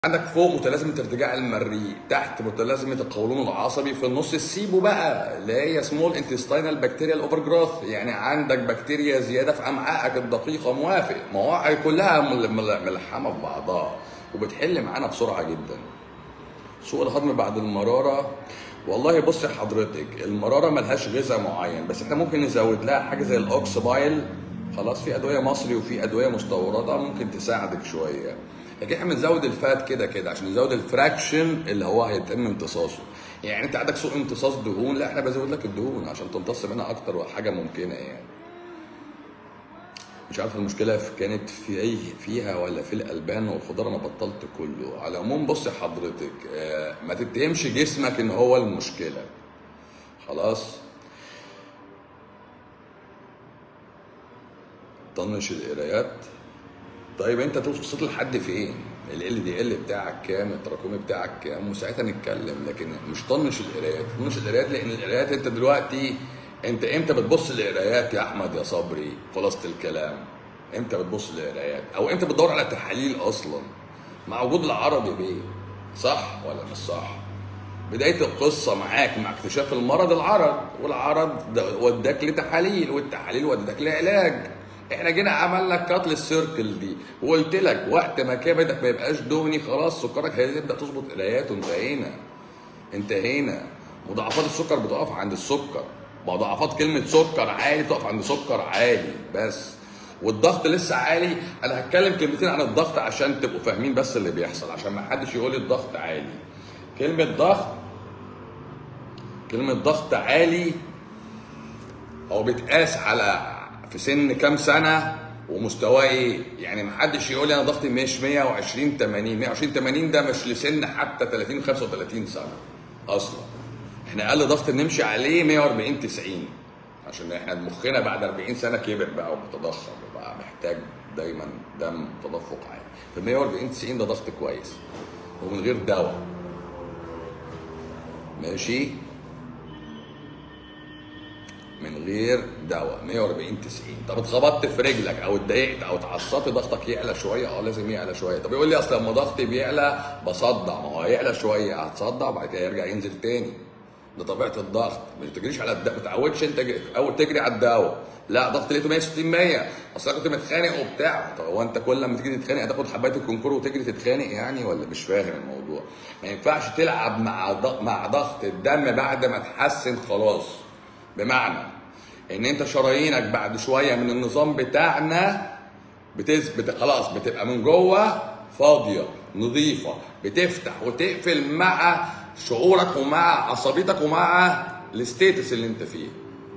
عندك فوق متلازمه ارتجاع المريء تحت متلازمه القولون العصبي في النص السيبو بقى اللي هي سمول انتستينال بكتيريال اوفر جروث يعني عندك بكتيريا زياده في امعائك الدقيقه موافق مواعي كلها مل- مل- ملحمه في بعضها وبتحل معانا بسرعه جدا سوء الهضم بعد المراره والله بص يا حضرتك المراره ملهاش غذاء معين بس احنا ممكن نزود لها حاجه زي الاوكس بايل خلاص في ادويه مصري وفي ادويه مستورده ممكن تساعدك شويه لكن احنا بنزود الفات كده كده عشان نزود الفراكشن اللي هو هيتم امتصاصه يعني انت عندك سوء امتصاص دهون لا احنا بزود لك الدهون عشان تمتص منها اكتر حاجه ممكنه يعني مش عارف المشكله في كانت في اي فيها ولا في الالبان والخضار انا بطلت كله على العموم بص يا حضرتك آه، ما تتهمش جسمك ان هو المشكله خلاص طنش القرايات طيب انت توصل لحد فين ال دي ال بتاعك كام التراكمي بتاعك كام وساعتها نتكلم لكن مش طنش القرايات طنش القرايات لان القرايات انت دلوقتي انت امتى بتبص للقرايات يا احمد يا صبري خلاصه الكلام امتى بتبص للقرايات او امتى بتدور على تحاليل اصلا مع وجود العربي بيه صح ولا مش صح بدايه القصه معاك مع اكتشاف المرض العرض والعرض ده وداك لتحاليل والتحاليل ودتك لعلاج احنا جينا عملنا كات للسيركل دي وقلت لك وقت ما كبدك ما يبقاش دهني خلاص سكرك هتبدا تظبط قرايات وانتهينا انتهينا مضاعفات السكر بتقف عند السكر مضاعفات كلمه سكر عالي تقف عند سكر عالي بس والضغط لسه عالي انا هتكلم كلمتين عن الضغط عشان تبقوا فاهمين بس اللي بيحصل عشان ما حدش يقول لي الضغط عالي كلمه ضغط كلمه ضغط عالي هو بيتقاس على في سن كام سنه ومستواه ايه يعني ما حدش يقول لي انا ضغطي مش 120 80 120 80 ده مش لسن حتى 30 35 سنه اصلا احنا اقل ضغط نمشي عليه 140 90 عشان احنا مخنا بعد 40 سنه كبر بقى وتضخم وبقى محتاج دايما دم تدفق عالي ف 140 90 ده ضغط كويس ومن غير دواء ماشي من غير دواء 140 90 طب اتخبطت في رجلك او اتضايقت او اتعصبت ضغطك يعلى شويه اه لازم يعلى شويه طب يقول لي اصل لما ضغطي بيعلى بصدع ما هو هيعلى شويه هتصدع وبعد كده يرجع ينزل تاني ده طبيعه الضغط ما تجريش على الدواء ما تعودش انت ج- اول تجري على الدواء لا ضغط لقيته 160 100 اصل انا كنت متخانق وبتاع طب هو انت كل لما تيجي تتخانق هتاخد حبايه الكونكور وتجري تتخانق يعني ولا مش فاهم الموضوع ما ينفعش تلعب مع ضغط مع ضغط الدم بعد ما تحسن خلاص بمعنى ان انت شرايينك بعد شويه من النظام بتاعنا بتثبت خلاص بتبقى من جوه فاضيه نظيفه بتفتح وتقفل مع شعورك ومع عصبيتك ومع الستيتس اللي انت فيه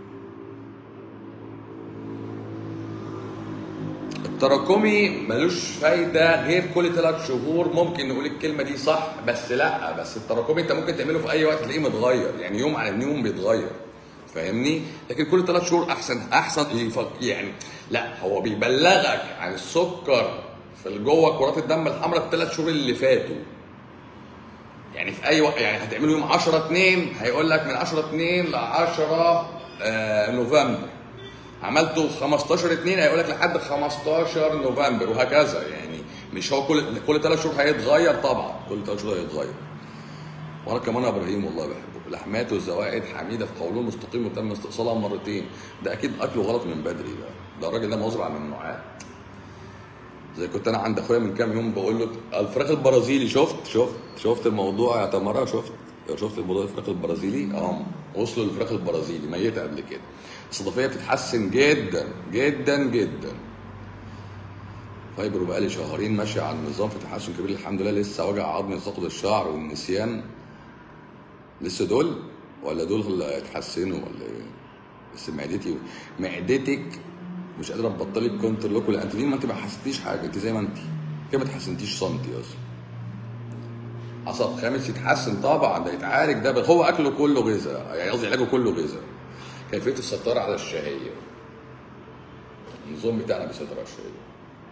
التراكمي ملوش فايده غير كل ثلاث شهور ممكن نقول الكلمه دي صح بس لا بس التراكمي انت ممكن تعمله في اي وقت تلاقيه متغير يعني يوم عن يوم بيتغير فاهمني لكن كل ثلاث شهور احسن احسن يف- يعني لا هو بيبلغك عن السكر في جوه كرات الدم الحمراء الثلاث شهور اللي فاتوا يعني في اي وقت يعني هتعمله يوم 10 2 هيقول لك من 10 2 ل 10 آه نوفمبر عملته 15 2 هيقول لك لحد 15 نوفمبر وهكذا يعني مش هو كل كل ثلاث شهور هيتغير طبعا كل ثلاث شهور هيتغير وانا كمان يا ابراهيم والله بحبه لحمات والزوائد حميده في قولون مستقيم وتم استئصالها مرتين ده اكيد اكله غلط من بدري ده ده الراجل ده مزرعه من النوعات زي كنت انا عند اخويا من كام يوم بقول له الفراخ البرازيلي شفت شفت شفت الموضوع يا تمارا شفت شفت الموضوع الفراخ البرازيلي اه وصلوا للفراخ البرازيلي ميته قبل كده الصدفيه بتتحسن جدا جدا جدا فايبرو بقالي شهرين ماشي على النظام في تحسن كبير الحمد لله لسه وجع عظمي ساقط الشعر والنسيان لسه دول ولا دول اللي اتحسنوا ولا ايه بس معدتي معدتك مش قادره تبطلي الكونتر لوك ولا انت ما انت ما حسيتيش حاجه انت زي ما انت كده ما تحسنتيش سنتي اصلا عصب خامس يتحسن طبعا ده يتعالج ده بس هو اكله كله غذاء يعني قصدي علاجه كله غذاء كيفيه السيطره على الشهيه النظام بتاعنا بيسيطر على الشهيه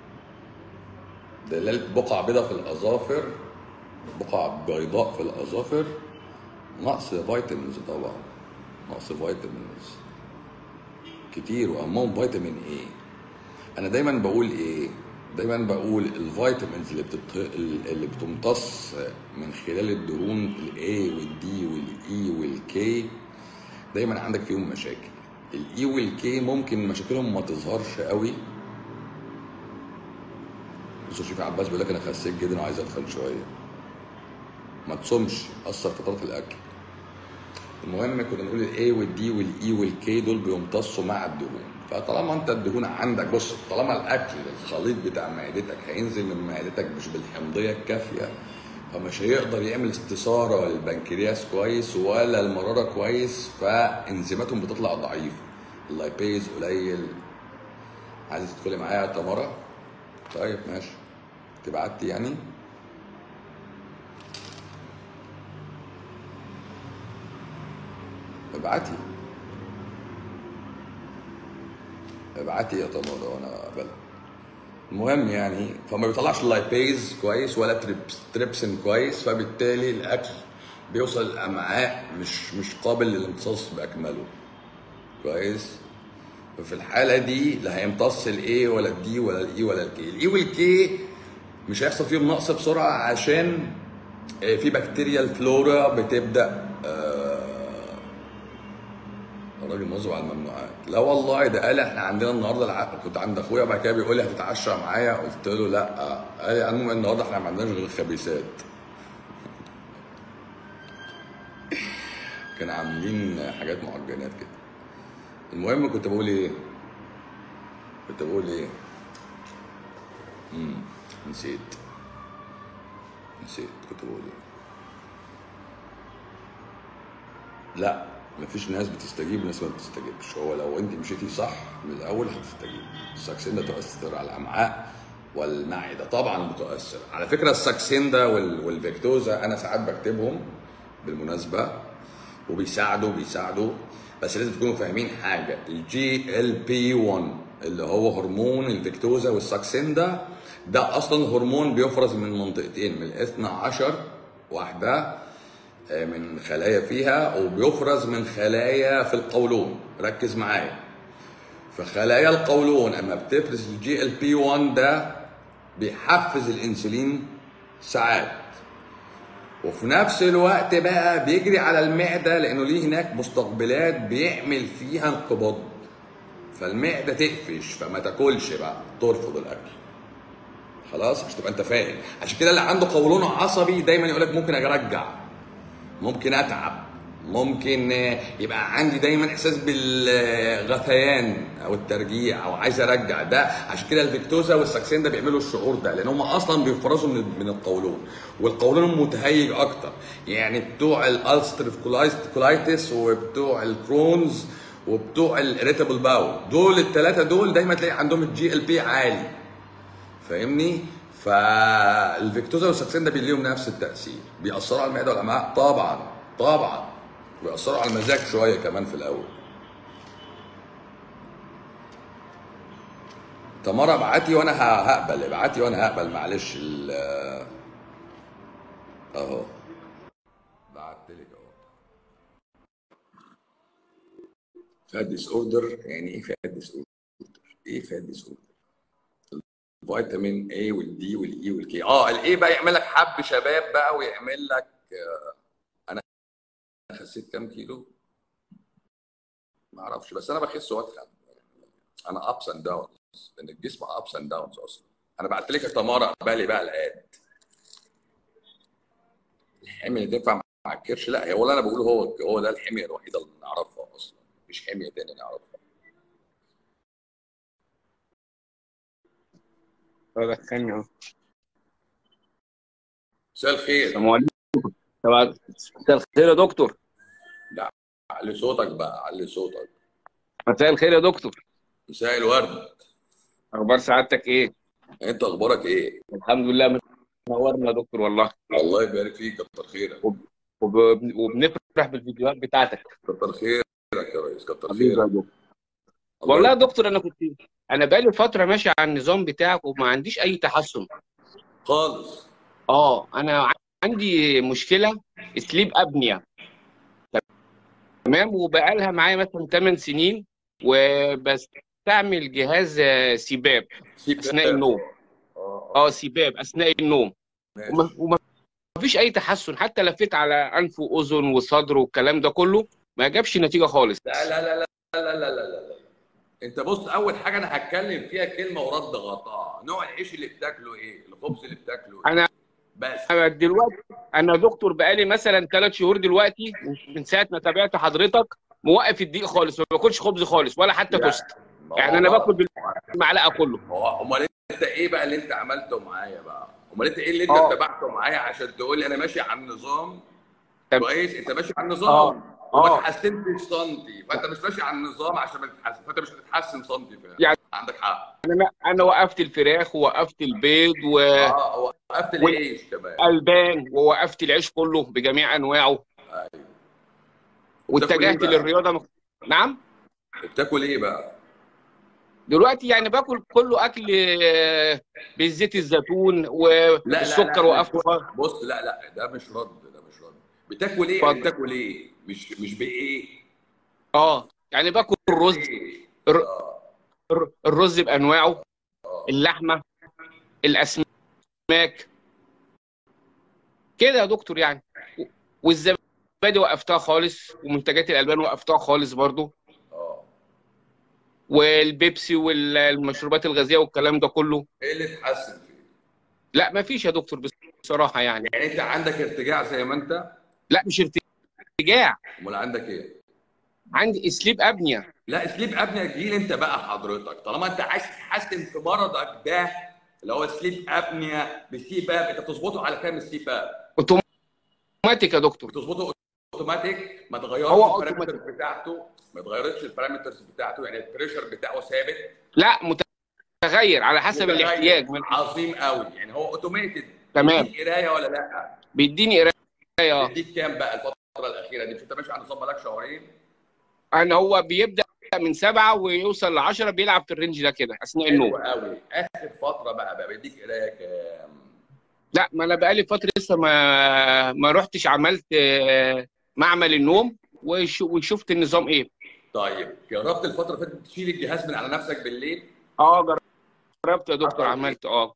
دلالة بقع بيضاء في الأظافر بقع بيضاء في الأظافر نقص فيتامينز طبعا نقص فيتامينز كتير وأهمهم فيتامين ايه أنا دايما بقول ايه دايما بقول الفيتامينز اللي بتت... اللي بتمتص من خلال الدهون الاي والدي والاي والكي دايما عندك فيهم مشاكل الاي والكي ممكن مشاكلهم ما تظهرش قوي بصوا شوف عباس بيقول لك انا خسيت جدا وعايز اتخن شويه ما تصومش اثر فترات الاكل المهم كنا نقول الاي والدي والاي والكي دول بيمتصوا مع الدهون فطالما انت الدهون عندك بص طالما الاكل الخليط بتاع معدتك هينزل من معدتك مش بالحمضيه الكافيه فمش هيقدر يعمل استثاره للبنكرياس كويس ولا المراره كويس فانزيماتهم بتطلع ضعيفه اللايبيز قليل عايز تدخلي معايا يا تمارا طيب ماشي تبعتي يعني ابعتي ابعتي يا تمارا وانا اقبلها المهم يعني فما بيطلعش اللايبيز كويس ولا تريبس تريبسين كويس فبالتالي الاكل بيوصل الامعاء مش مش قابل للامتصاص باكمله كويس ففي الحاله دي لا هيمتص الاي ولا الدي ولا الاي ولا الكي الاي والكي مش هيحصل فيهم نقص بسرعه عشان في بكتيريا الفلورا بتبدا الراجل مواظب على الممنوعات لا والله ده قال احنا عندنا النهارده الع... كنت عند اخويا بعد كده بيقول لي هتتعشى معايا قلت له لا قال لي المهم النهارده احنا ما عندناش غير الخبيثات كان عاملين حاجات معجنات كده المهم كنت بقول ايه كنت بقول ايه امم نسيت نسيت كنت بقول ايه لا مفيش ناس بتستجيب وناس ما بتستجيبش هو لو انت مشيتي صح من الاول هتستجيب الساكسين تؤثر على الامعاء والمعده طبعا بتؤثر على فكره الساكسين ده والفيكتوزا انا ساعات بكتبهم بالمناسبه وبيساعدوا بيساعدوا بس لازم تكونوا فاهمين حاجه الجي ال بي 1 اللي هو هرمون الفيكتوزا والساكسين ده ده اصلا هرمون بيفرز من منطقتين من الاثنى عشر واحده من خلايا فيها وبيفرز من خلايا في القولون ركز معايا فخلايا القولون اما بتفرز الجي ال بي 1 ده بيحفز الانسولين ساعات وفي نفس الوقت بقى بيجري على المعده لانه ليه هناك مستقبلات بيعمل فيها انقباض فالمعده تقفش فما تاكلش بقى ترفض الاكل خلاص عشان تبقى انت فاهم عشان كده اللي عنده قولون عصبي دايما يقول لك ممكن ارجع ممكن اتعب ممكن يبقى عندي دايما احساس بالغثيان او الترجيع او عايز ارجع ده عشان كده الفيكتوزا والساكسين ده بيعملوا الشعور ده لان هم اصلا بيفرزوا من من القولون والقولون متهيج اكتر يعني بتوع الالستريف كولايتس وبتوع الكرونز وبتوع الاريتابل باول دول الثلاثه دول دايما تلاقي عندهم الجي ال بي عالي فاهمني فالفيكتوزا والساكسين ده بيليهم نفس التاثير بيأثروا على المعده والامعاء طبعا طبعا بيأثروا على المزاج شويه كمان في الاول تمارا ابعتي وانا هقبل ابعتي وانا هقبل معلش اهو بعت لك اهو فات ديس اوردر يعني ايه فات ديس اوردر؟ ايه فات ديس اوردر؟ فيتامين A والدي والاي والكي اه الاي بقى يعمل لك حب شباب بقى ويعمل لك آه انا خسيت كام كيلو ما اعرفش بس انا بخس واتخن انا ابس اند داونز لان الجسم ابس اند داونز اصلا انا بعت لك يا تمارا بالي بقى الاد الحميه اللي تنفع مع الكرش لا هو اللي انا بقوله هو هو ده الحميه الوحيده اللي نعرفها اصلا مفيش حميه تاني نعرفها دخلني اهو مساء الخير السلام عليكم طبعا مساء الخير يا دكتور لا علي صوتك بقى علي صوتك مساء الخير يا دكتور مساء الورد اخبار سعادتك ايه انت اخبارك ايه الحمد لله منورنا يا دكتور والله الله يبارك فيك كتر خيرك وب... وب... وبنفرح بالفيديوهات بتاعتك كتر خيرك يا ريس كتر حبيبي يا خيرك دكتور والله يا دكتور انا كنت انا بقالي فتره ماشي على النظام بتاعك وما عنديش اي تحسن خالص اه انا عندي مشكله سليب ابنيا تمام وبقالها معايا مثلا 8 سنين وبستعمل جهاز سباب سيب اثناء النوم اه سباب اثناء النوم وما ماشي وما فيش اي تحسن حتى لفيت على انف واذن وصدر والكلام ده كله ما جابش نتيجه خالص لا لا لا لا لا لا لا لا لا انت بص اول حاجه انا هتكلم فيها كلمه ورد غطاء نوع العيش اللي بتاكله ايه الخبز اللي بتاكله ايه انا بس انا دلوقتي انا دكتور بقالي مثلا ثلاث شهور دلوقتي من ساعه ما تابعت حضرتك موقف الدقيق خالص ما باكلش خبز خالص ولا حتى لا توست ما يعني هو انا بقى باكل بالمعلقه كله هو امال انت ايه بقى اللي انت عملته معايا بقى امال انت ايه اللي انت اه اتبعته معايا عشان تقول لي انا ماشي على النظام طب كويس انت ماشي على اه النظام وما اه اتحسنتش سنتي فانت مش ماشي على النظام عشان ما تتحسن فانت مش هتتحسن سنتي فعلا يعني عندك حق انا انا وقفت الفراخ ووقفت البيض و... اه وقفت العيش كمان والالبان ووقفت العيش كله بجميع انواعه ايوه وبتاكل ايه واتجهت بقى؟ للرياضه مخ... نعم بتاكل ايه بقى؟ دلوقتي يعني باكل كله اكل آه، بالزيت الزيتون لا لا والسكر لا وقفت مش خالص. بص لا لا ده مش رد ده مش رد بتاكل ايه؟ اتفضل. بتاكل ايه؟ مش مش بايه؟ اه يعني باكل الرز ايه؟ الر- اه الر- الرز بانواعه اه اللحمه الاسماك كده يا دكتور يعني و- والزبادي وقفتها خالص ومنتجات الالبان وقفتها خالص برضو اه والبيبسي والمشروبات الغازيه والكلام ده كله ايه اللي اتحسن فيه؟ لا ما فيش يا دكتور بصراحه يعني يعني انت عندك ارتجاع زي ما انت لا مش ارتجاع امال عندك ايه؟ عندي اسليب ابنيا لا سليب ابنيا جيل انت بقى حضرتك طالما انت عايز تتحسن في مرضك ده اللي هو سليب ابنيا بسليب اب انت بتظبطه على كام سليب اب؟ اوتوماتيك يا دكتور بتظبطه اوتوماتيك ما تغيرش هو البارامترز أوتوماتيك. بتاعته ما تغيرتش البارامترز بتاعته يعني البريشر بتاعه ثابت لا متغير على حسب متغير. الاحتياج من- عظيم قوي يعني هو اوتوميتد تمام. بيديك قرايه ولا لا؟ بيديني قرايه اه بيديك كام بقى الفتره الاخيره دي مش انت ماشي على نظام بقالك شهرين ان هو بيبدا من سبعه ويوصل ل 10 بيلعب في الرينج ده كده اثناء حلو النوم قوي اخر فتره بقى بقى بيديك قرايه كام؟ لا ما انا بقالي فتره لسه ما ما رحتش عملت آه، معمل النوم وش- وشفت النظام ايه طيب جربت الفتره اللي فاتت تشيل الجهاز من على نفسك بالليل؟ اه جربت يا دكتور عملت اه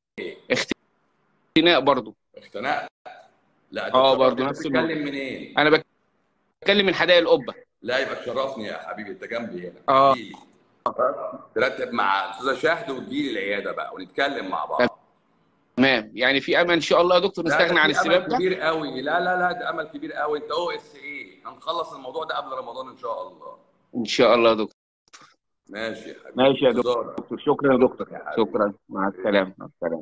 اختناق برضو اختنقت لا اه تشرفني. برضه انت نفس بتتكلم منين؟ انا بتكلم من حدائق القبه لا يبقى تشرفني يا حبيبي انت جنبي هنا اه. تجيلي. ترتب مع استاذه شهد وتجيلي العياده بقى ونتكلم مع بعض تمام يعني في امل ان شاء الله يا دكتور لا، نستغنى ده عن في السباب امل ده كبير قوي لا لا لا ده امل كبير قوي انت او اس ايه هنخلص الموضوع ده قبل رمضان ان شاء الله ان شاء الله يا دكتور ماشي يا حبيبي ماشي يا انتظارك. دكتور شكرا يا دكتور يا حبيبي. شكرا مع السلامه مع السلامه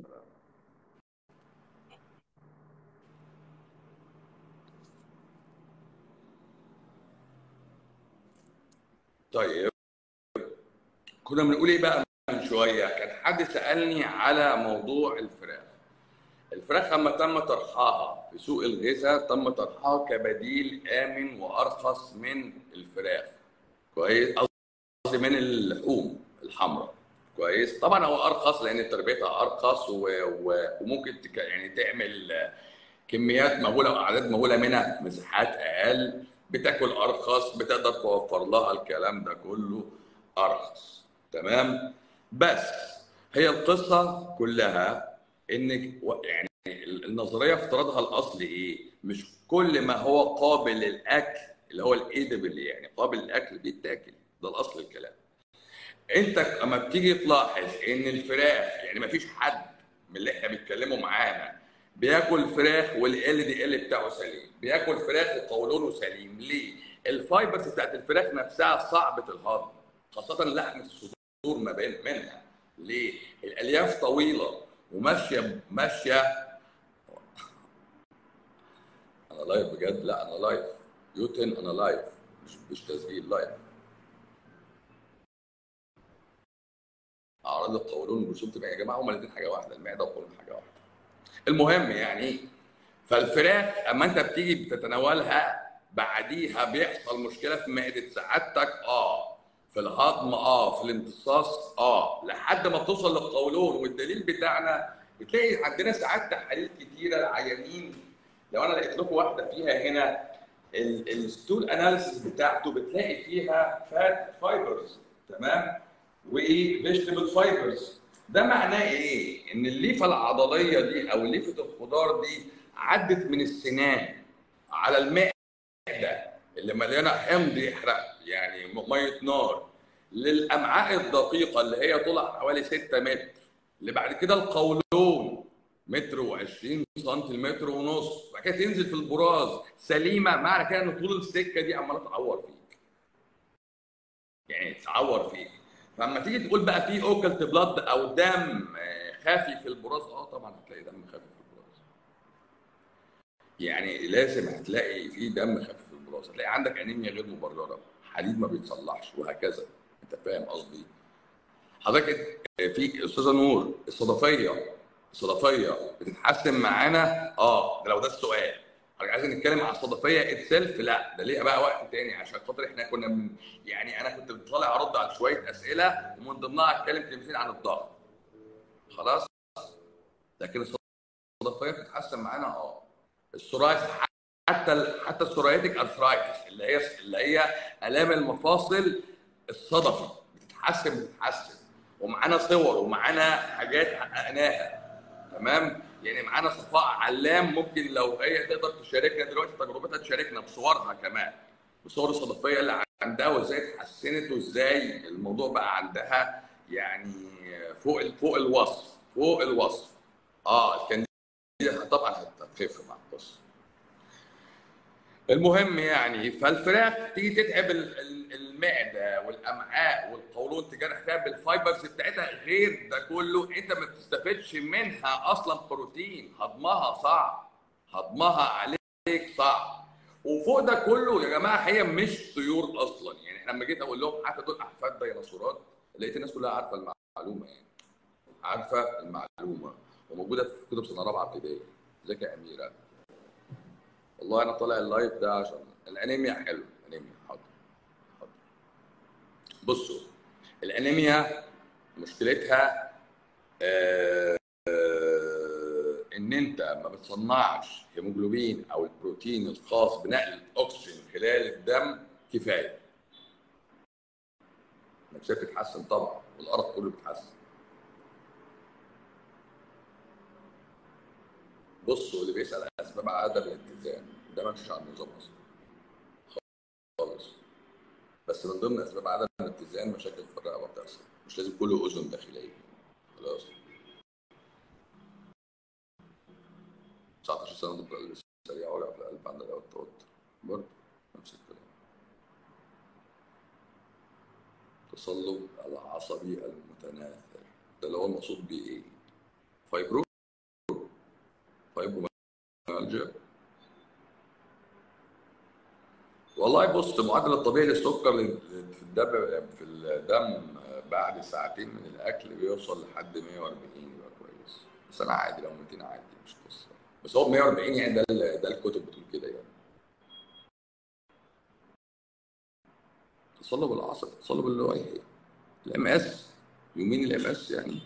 طيب كنا بنقول ايه بقى من شويه كان حد سالني على موضوع الفراخ الفراخ لما تم طرحها في سوق الغذاء تم طرحها كبديل امن وارخص من الفراخ كويس قصدي من اللحوم الحمراء كويس طبعا هو ارخص لان تربيتها ارخص و... و... وممكن تك... يعني تعمل كميات مهوله واعداد مهوله منها في مساحات اقل بتاكل ارخص بتقدر توفر لها الكلام ده كله ارخص تمام بس هي القصه كلها انك و- يعني النظريه افتراضها الاصلي ايه مش كل ما هو قابل للاكل اللي هو الايدبل يعني قابل للاكل بيتاكل ده الاصل الكلام انت اما بتيجي تلاحظ ان الفراخ يعني ما فيش حد من اللي احنا بيتكلموا معانا بياكل فراخ والال دي ال بتاعه سليم بياكل فراخ وقولونه سليم ليه الفايبرز بتاعت الفراخ نفسها صعبه الهضم خاصه لحمه الصدور ما بين منها ليه الالياف طويله وماشيه ماشيه انا لايف بجد لا انا لايف يوتن انا لايف مش مش تسجيل لايف اعراض القولون والرسوم تبقى يا جماعه هما الاثنين حاجه واحده المعده والقولون حاجه واحده المهم يعني فالفراخ اما انت بتيجي بتتناولها بعديها بيحصل مشكله في معده سعادتك اه في الهضم اه في الامتصاص اه لحد ما توصل للقولون والدليل بتاعنا بتلاقي عندنا ساعات تحاليل كتيره العيانين لو انا لقيت لكم واحده فيها هنا ال- الستول اناليسيس بتاعته بتلاقي فيها فات فايبرز تمام وايه فيجيتابل فايبرز ده معناه ايه؟ ان الليفه العضليه دي او ليفه الخضار دي عدت من السنان على المعده اللي مليانه حمض يحرق يعني ميه نار للامعاء الدقيقه اللي هي طولها حوالي 6 متر اللي بعد كده القولون متر و20 سم متر ونص بعد كده تنزل في البراز سليمه معنى كده ان طول السكه دي عماله تعور فيك يعني تعور فيك فلما تيجي تقول بقى في اوكلت بلاد او دم خافي في البراز اه طبعا هتلاقي دم خافي في البراز يعني لازم هتلاقي في دم خفيف في البراز هتلاقي عندك انيميا غير مبرره حديد ما بيتصلحش وهكذا انت فاهم قصدي حضرتك في استاذه نور الصدفيه الصدفيه بتتحسن معانا اه ده لو ده السؤال حضرتك عايزين نتكلم على الصدفيه اتسلف لا ده ليها بقى وقت تاني عشان خاطر احنا كنا من يعني انا كنت طالع ارد على شويه اسئله ومن ضمنها اتكلم كلمتين عن الضغط خلاص لكن الصدفيه بتتحسن معانا اه السورايس حتى ال... حتى السورايتك ارثرايتس اللي هي اللي هي الام المفاصل الصدفي بتتحسن بتتحسن ومعانا صور ومعانا حاجات حققناها تمام يعني معانا صفاء علام ممكن لو هي تقدر تشاركنا دلوقتي تجربتها تشاركنا بصورها كمان بصور الصدفيه اللي عندها وازاي اتحسنت وازاي الموضوع بقى عندها يعني فوق فوق الوصف فوق الوصف اه كان طبعا هتخف مع القصه المهم يعني فالفراخ تيجي تتعب المعده والامعاء والقولون تجرح فيها بالفايبرز بتاعتها غير ده كله انت ما بتستفدش منها اصلا بروتين هضمها صعب هضمها عليك صعب وفوق ده كله يا جماعه هي مش طيور اصلا يعني احنا لما جيت اقول لهم حتى دول احفاد ديناصورات لقيت الناس كلها عارفه المعلومه يعني عارفه المعلومه وموجوده في كتب سنه رابعه ابتدائي ازيك يا اميره والله انا طالع اللايف ده عشان الانيميا حلو انيميا حاضر حاضر بصوا الانيميا مشكلتها آه آه ان انت ما بتصنعش هيموجلوبين او البروتين الخاص بنقل الاكسجين خلال الدم كفايه نفسك بتتحسن طبعا والارض كله بيتحسن بصوا اللي بيسال اسباب عدم الاتزان ده ما مش على النظام اصلا خالص بس من ضمن اسباب عدم الاتزان مشاكل في الرقبه بتحصل مش لازم كله اذن داخليه خلاص 19 سنه ضد القلب السريع وجع في القلب عند التوتر برضه نفس الكلام تصلب العصبي المتناثر ده اللي هو المقصود بيه ايه؟ فايبرو فايبروميالجيا والله بص معدل الطبيعي للسكر في الدم في الدم بعد ساعتين من الاكل بيوصل لحد 140 يبقى كويس بس انا عادي لو 200 عادي مش قصه بس هو 140 يعني ده ده الكتب بتقول كده يعني تصلب العصب تصلب اللي هو ايه الام اس يومين الام اس يعني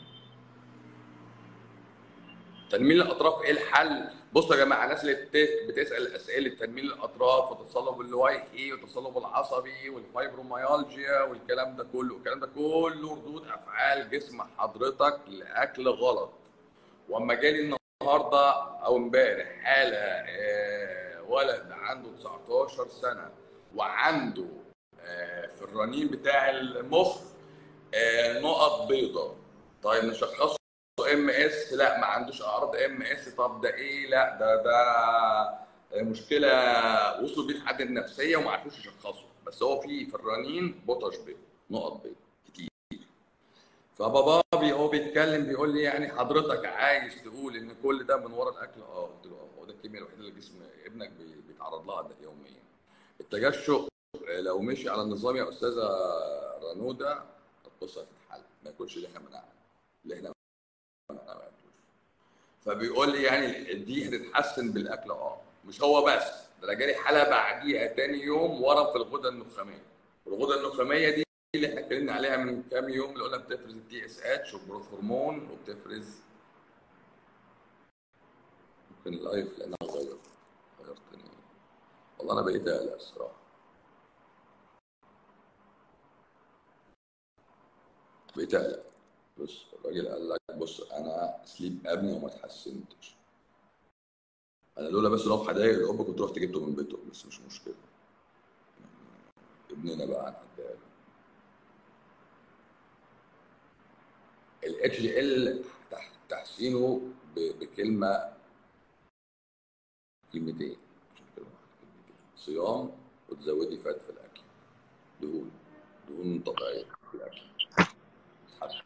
تنميل الاطراف ايه الحل؟ بصوا يا جماعه الناس اللي بتسال اسئله تنميل الاطراف وتصلب اللويحي والتصلب العصبي والفايبروميالجيا والكلام ده كله، الكلام ده كله ردود افعال جسم حضرتك لاكل غلط. واما جالي النهارده او امبارح حاله ولد عنده 19 سنه وعنده في الرنين بتاع المخ نقط بيضاء. طيب نشخصه ام اس لا ما عندوش اعراض ام اس طب ده ايه لا ده ده مشكله وصلوا بيه لحد النفسيه وما عرفوش يشخصوا بس هو في في الرنين بطش بيض نقط بيض كتير فبابا هو بيتكلم بيقول لي يعني حضرتك عايز تقول ان كل ده من ورا الاكل اه قلت له اه هو ده الكميه الوحيده اللي جسم ابنك بيتعرض لها ده يوميا التجشؤ لو مشي على النظام يا استاذه رنوده القصه هتتحل ما يكونش اللي احنا منعنا اللي احنا فبيقول لي يعني دي هتتحسن بالاكل اه مش هو بس ده انا جالي حاله بعديها تاني يوم ورم في الغده النخاميه والغده النخاميه دي اللي احنا اتكلمنا عليها من كام يوم اللي قلنا بتفرز الدي اس اتش والجروث هرمون وبتفرز ممكن اللايف لان انا غيرت غيرتني والله انا بقيت اقلق الصراحه بقيت اقلق بص الراجل قال لك بص انا سليب ابني وما اتحسنتش انا لولا بس لو في حدايق الاب كنت رحت جبته من بيته بس مش مشكله ابننا بقى هنعديها له الاتش دي ال تحسينه ب- بكلمه كلمتين مش كلمه واحده كلمتين صيام وتزودي فات في الاكل دهون دهون طبيعيه في الاكل تتحسن.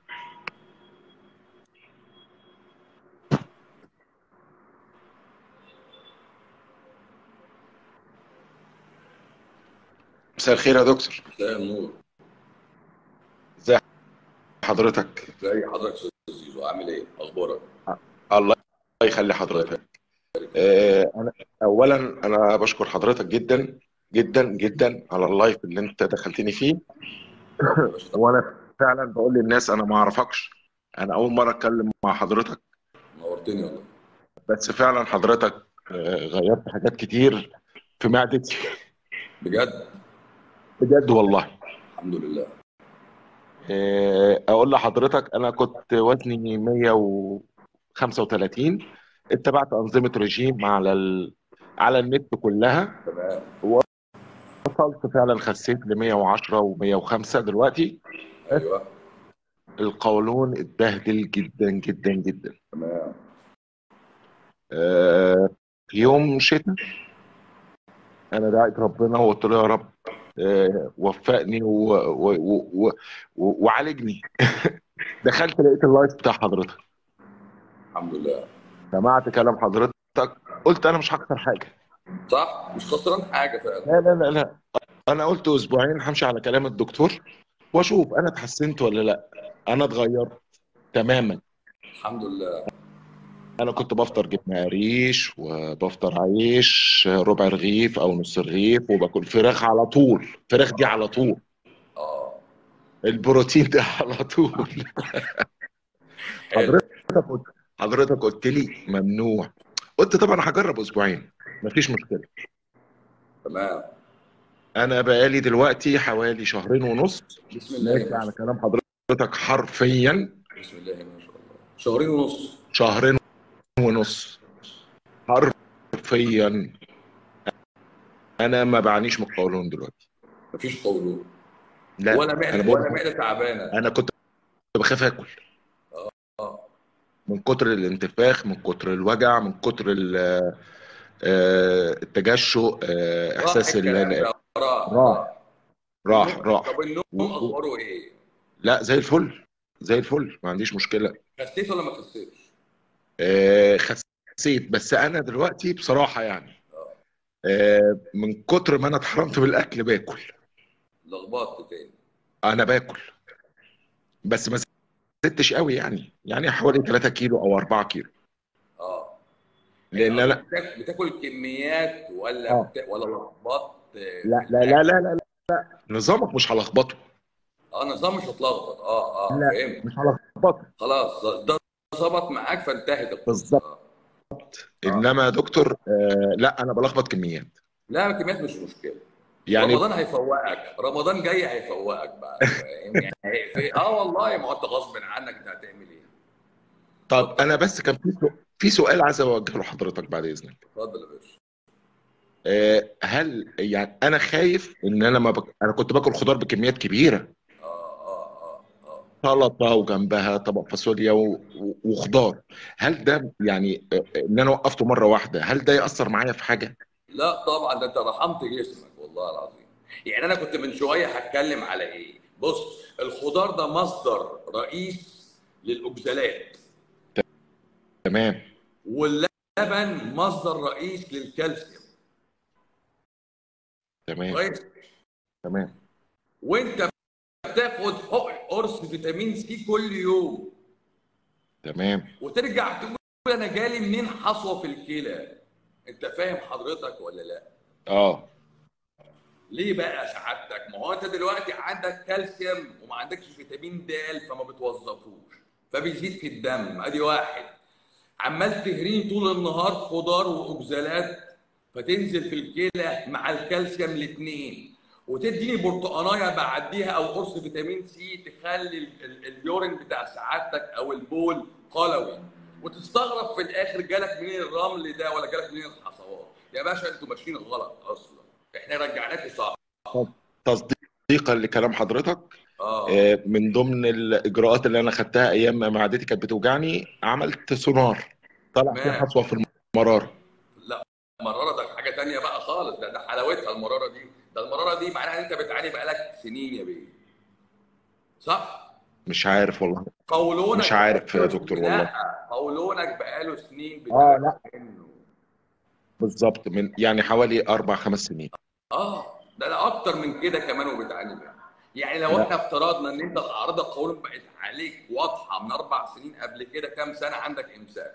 مساء الخير يا دكتور مساء النور ازي حضرتك ازي حضرتك يا استاذ زيزو عامل ايه اخبارك الله يخلي حضرتك آه، انا اولا انا بشكر حضرتك جدا جدا جدا على اللايف اللي انت دخلتني فيه يا باشا وانا فعلا بقول للناس انا ما اعرفكش انا اول مره اتكلم مع حضرتك نورتني والله بس فعلا حضرتك آه، غيرت حاجات كتير في معدتي بجد بجد والله الحمد لله آه، اقول لحضرتك انا كنت وزني 135 اتبعت انظمه رجيم على ال... على النت كلها تمام وصلت فعلا خسيت ل 110 و105 دلوقتي ايوه القولون اتبهدل جدا جدا جدا تمام آه، في يوم شتاء انا دعيت ربنا وقلت له يا رب آه، وفقني و... و... و... و... و... وعالجني دخلت لقيت اللايف بتاع حضرتك الحمد لله سمعت كلام حضرتك قلت انا مش هخسر حاجه صح مش خسران حاجه فعلا لا لا لا لا انا قلت اسبوعين همشي على كلام الدكتور واشوف انا اتحسنت ولا لا انا اتغيرت تماما الحمد لله انا كنت بفطر جبنه قريش وبفطر عيش ربع رغيف او نص رغيف وباكل فراخ على طول فراخ دي على طول اه البروتين ده على طول حلو حضرتك قلت حضرتك قلت لي ممنوع قلت طبعا هجرب اسبوعين مفيش مشكله تمام انا بقالي دلوقتي حوالي شهرين ونص بسم الله ماشي ما على شاء كلام حضرتك حرفيا الله بسم الله ما شاء الله شهرين ونص شهرين ونص حرفيا انا ما بعانيش من القولون دلوقتي مفيش قولون لا ولا انا معده بقول ولا معده تعبانه انا كنت بخاف اكل اه من كتر الانتفاخ من كتر الوجع من كتر ال- آه، التجشؤ آه، راح احساس ال- الكلام ده راح راح راح راح طب النوم و- و- اخباره ايه؟ لا زي الفل زي الفل ما عنديش مشكله خسيت ولا ما خسيتش؟ آه، خسيت بس انا دلوقتي بصراحه يعني آه، من كتر ما انا اتحرمت من الاكل باكل لخبطت تاني انا باكل بس ما زدتش قوي يعني يعني حوالي 3 كيلو او 4 كيلو اه لان انا بتاك- بتاكل كميات ولا اه بتا... ولا لخبطت في لا لا لا الاكل؟ لا لا لا نظامك مش هلخبطه اه نظام مش هتلخبط اه اه لا فهمت مش هلخبطه خلاص ده ظبط معاك فانتهت القصه بالظبط آه. اه انما يا دكتور آه لا انا بلخبط كميات لا الكميات مش مشكله يعني رمضان هيفوقك رمضان جاي هيفوقك بقى فاهم يعني في... اه والله ما هو انت غصب عنك انت هتعمل ايه؟ طب اتفضل انا بس كان في سؤ- في سؤال عايز اوجهه لحضرتك بعد اذنك اتفضل يا باشا آه هل يعني انا خايف ان انا ما بك... انا كنت باكل خضار بكميات كبيره اه اه اه اه سلطه وجنبها طبق فاصوليا و... و- وخضار هل ده يعني آه، ان انا وقفته مره واحده هل ده ياثر معايا في حاجه لا طبعا ده انت رحمت جسمك والله العظيم يعني انا كنت من شويه هتكلم على ايه بص الخضار ده مصدر رئيس للاوكسالات تمام واللبن مصدر رئيس للكالسيوم تمام كويس تمام وانت بتاخد حقن قرص فيتامين سي كل يوم تمام وترجع تقول انا جالي منين حصوه في الكلى انت فاهم حضرتك ولا لا اه ليه بقى سعادتك ما هو انت دلوقتي عندك كالسيوم وما عندكش فيتامين د فما بتوظفوش فبيزيد في الدم ادي واحد عمال تهريني طول النهار خضار واوكزالات فتنزل في الكلى مع الكالسيوم الاثنين وتديني برتقانايه بعديها او قرص فيتامين سي تخلي ال- ال- اليورين بتاع سعادتك او البول قلوي وتستغرب في الاخر جالك منين الرمل ده ولا جالك منين الحصوات يا باشا انتوا ماشيين غلط اصلا احنا رجعناكوا صح تصديقا لكلام حضرتك اه آه، من ضمن الاجراءات اللي انا خدتها ايام ما معدتي كانت بتوجعني عملت سونار طلع فيه تمام. حصوه في المراره لا المراره ده حاجه تانية بقى خالص ده ده حلاوتها المراره دي ده المراره دي معناها ان انت بتعاني بقالك سنين يا بيه صح مش عارف والله قولونك مش عارف يا بقاله دكتور سنين. والله. لا قولونك بقاله سنين اه بتعاني لا منه بالظبط من يعني حوالي اربع خمس سنين اه ده لا اكتر من كده كمان وبتعاني منه يعني لو لا. احنا افترضنا ان انت الاعراض القولون بقت عليك واضحه من اربع سنين قبل كده كام سنه عندك امساك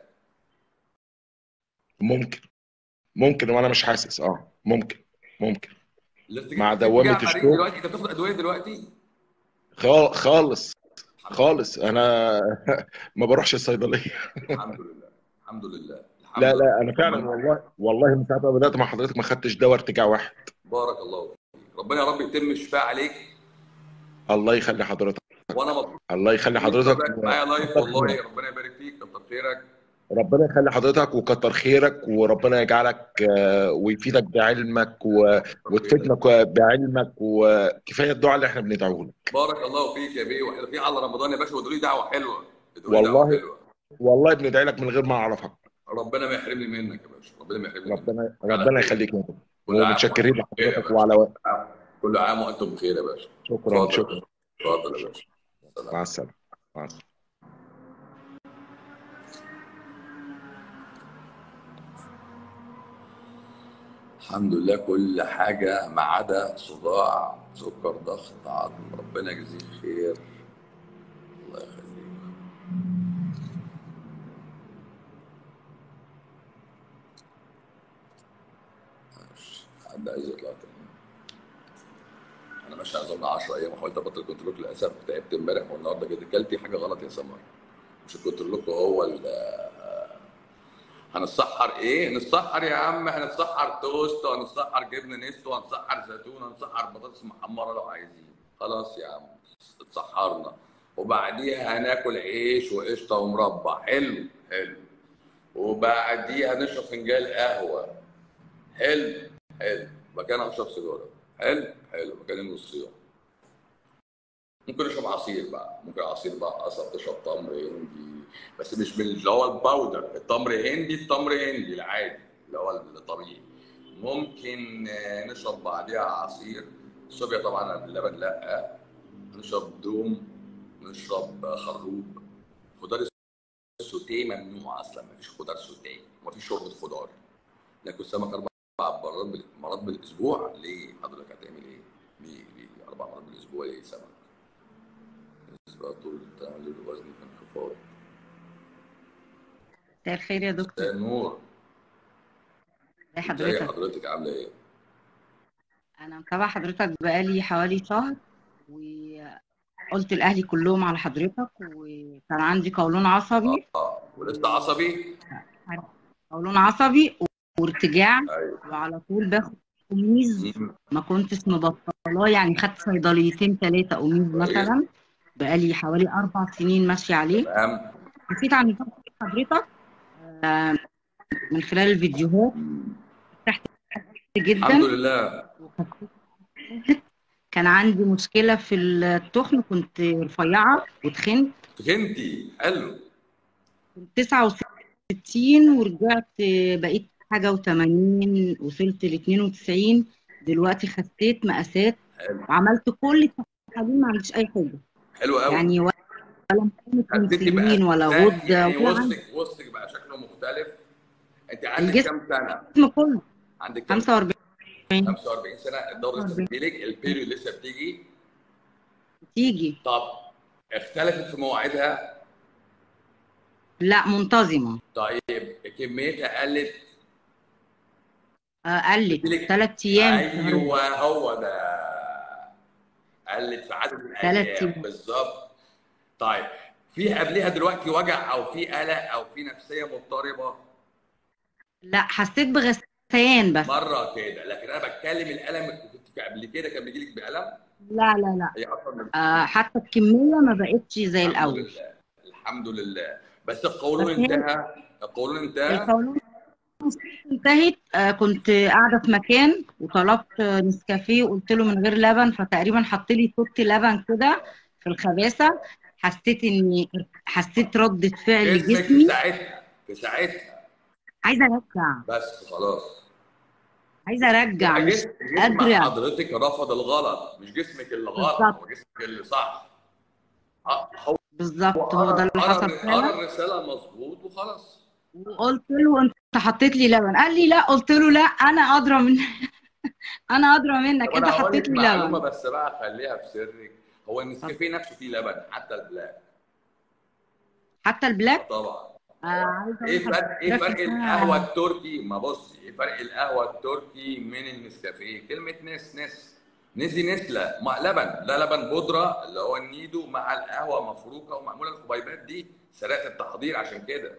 ممكن ممكن وانا مش حاسس اه ممكن ممكن الارتجاع- مع الارتجاع دوامة حريق الشغل. دلوقتي انت بتاخد ادويه دلوقتي خال- خالص خالص انا ما بروحش الصيدليه الحمد لله الحمد لله الحمد لا لله لا انا فعلا والله والله من ساعه ما بدات مع حضرتك ما خدتش دواء ارتجاع واحد بارك الله فيك ربنا يا رب يتم الشفاء عليك الله يخلي حضرتك وانا مبسوط الله يخلي حضرتك إنك معايا لايف والله ربنا يبارك فيك كتر خيرك ربنا يخلي حضرتك وكتر خيرك وربنا يجعلك آه، ويفيدك بعلمك و- وتفيدنا ك- بعلمك وكفايه الدعاء اللي احنا بندعوه لك بارك الله فيك يا بيه واحنا في على رمضان يا باشا وادوا لي دعوه حلوه ادوا لي دعوه والله. حلوه والله بندعي لك من غير ما اعرفك ربنا ما يحرمني منك يا باشا ربنا ما يحرمني منك ربنا ربنا يخليك يا رب. كل عام ومتشكرين وأنتم بخير يا لحضرتك باشا. وعلى وقت كل عام وانتم بخير يا باشا شكرا اتفضل شكرا اتفضل يا باشا سلام. مع السلامه مع السلامه الحمد لله كل حاجة ما عدا صداع سكر ضغط عظم ربنا يجزيك خير الله يخليك ماشي. حد عايز يطلع تاني انا ماشي على نظام 10 ايام وحاولت ابطل كنترول للاسف تعبت امبارح والنهارده جيت اكلتي حاجه غلط يا سمر مش الكنترول هو ال- هنتسحر ايه؟ نتسحر يا عم هنتسحر توست وهنتسحر جبنه نستو وهنتسحر زيتون وهنتسحر بطاطس محمره لو عايزين خلاص يا عم اتسحرنا وبعديها هناكل عيش وقشطه ومربى حلو حلو وبعديها نشرب فنجان قهوه حلو حلو مكان اشرب سيجاره حلو حلو مكان الصيام ممكن اشرب عصير بقى ممكن عصير بقى قصب تشرب تمر هندي بس مش من اللي هو الباودر التمر هندي التمر هندي العادي اللي هو الطبيعي ممكن آه، نشرب بعديها عصير الصوبيا طبعا اللبن لا نشرب دوم نشرب آه، خروب خضار السوتيه ممنوع اصلا ما فيش خضار سوتيه ما فيش شوربه خضار ناكل سمك اربع مرات بال- مرات بالاسبوع ليه حضرتك هتعمل ايه؟ ليه ليه اربع مرات بالاسبوع ليه سمك؟ بالنسبه طول تعمل الوزن في انخفاض مساء الخير يا دكتور مساء النور ازي ازي حضرتك حضرتك عامله ايه؟ انا متابعه حضرتك بقالي حوالي شهر وقلت لاهلي كلهم على حضرتك وكان عندي قولون عصبي اه ولسه عصبي؟ قولون عصبي وارتجاع ايوه وعلى طول باخد اوميز مم. ما كنتش مبطلاه يعني خدت صيدليتين ثلاثه اوميز كويس. مثلا بقالي حوالي اربع سنين ماشيه عليه تمام حسيت عن نظام حضرتك آه، من خلال الفيديوهات مم. جدا الحمد لله كان عندي مشكلة في التخن كنت رفيعة وتخنت تخنتي حلو كنت 69 ورجعت بقيت حاجة و80 وصلت ل 92 دلوقتي خسيت مقاسات حلو وعملت كل التحاليل ما عنديش أي حاجة حلو قوي يعني ولا مقاومة خسيتي بقى انسولين ولا ازاي؟ غدة يعني ولا عندي وسطك وسطك بقى شكله مختلف انت عندك الجسم كام سنه؟ الجسم كله عندك كام 45 45 سنه الدوره لسه 45. بتجيلك البيريود لسه بتيجي تيجي طب اختلفت في مواعيدها لا منتظمة طيب كميتها قلت آه، قلت بتجيلك- ثلاث أيام في الأسبوع. ايوه هو ده قلت في عدد تلات الايام أيام. بالظبط طيب في قبلها دلوقتي وجع او في قلق او في نفسيه مضطربه لا حسيت بغثيان بس مره كده لكن انا بتكلم الالم اللي كنت قبل كده كان بيجي لك بألم لا لا لا هي اصلا من آه حتى الكميه ما بقتش زي الحمد الاول لله الحمد لله بس القولون بس هي انتهى القولون انتهى القولون انتهت آه كنت قاعده في مكان وطلبت آه، نسكافيه وقلت له من غير لبن فتقريبا حط لي توت لبن كده في الخباثه حسيت اني حسيت ردة فعل جسمك في جسمي ساعتها في ساعتها عايزه ارجع بس خلاص عايزه ارجع مش جسم جسم قادره حضرتك رفض الغلط مش جسمك اللي غلط بالظبط هو جسمك اللي صح آه، هو بالظبط هو ده قرا اللي قرا حصل قرا فعلا الرساله مظبوط وخلاص وقلت له انت حطيت لي لبن قال لي لا قلت له لا انا ادرى من انا ادرى منك طب انت انا هقول حطيت لك لي معلومه لبن بس بقى خليها في سرك هو النسكافيه نفسه فيه لبن حتى البلاك حتى البلاك طبعا آه عايزه اقول ايه فرق ايه لحضرتك فرق القهوه اسمها التركي ما بصي ايه فرق القهوه التركي من النسكافيه كلمه نس نس نسي نسله مع لبن لا لبن بودره اللي هو النيدو مع القهوه مفروكه ومعموله الحبيبات دي سريعه التحضير عشان كده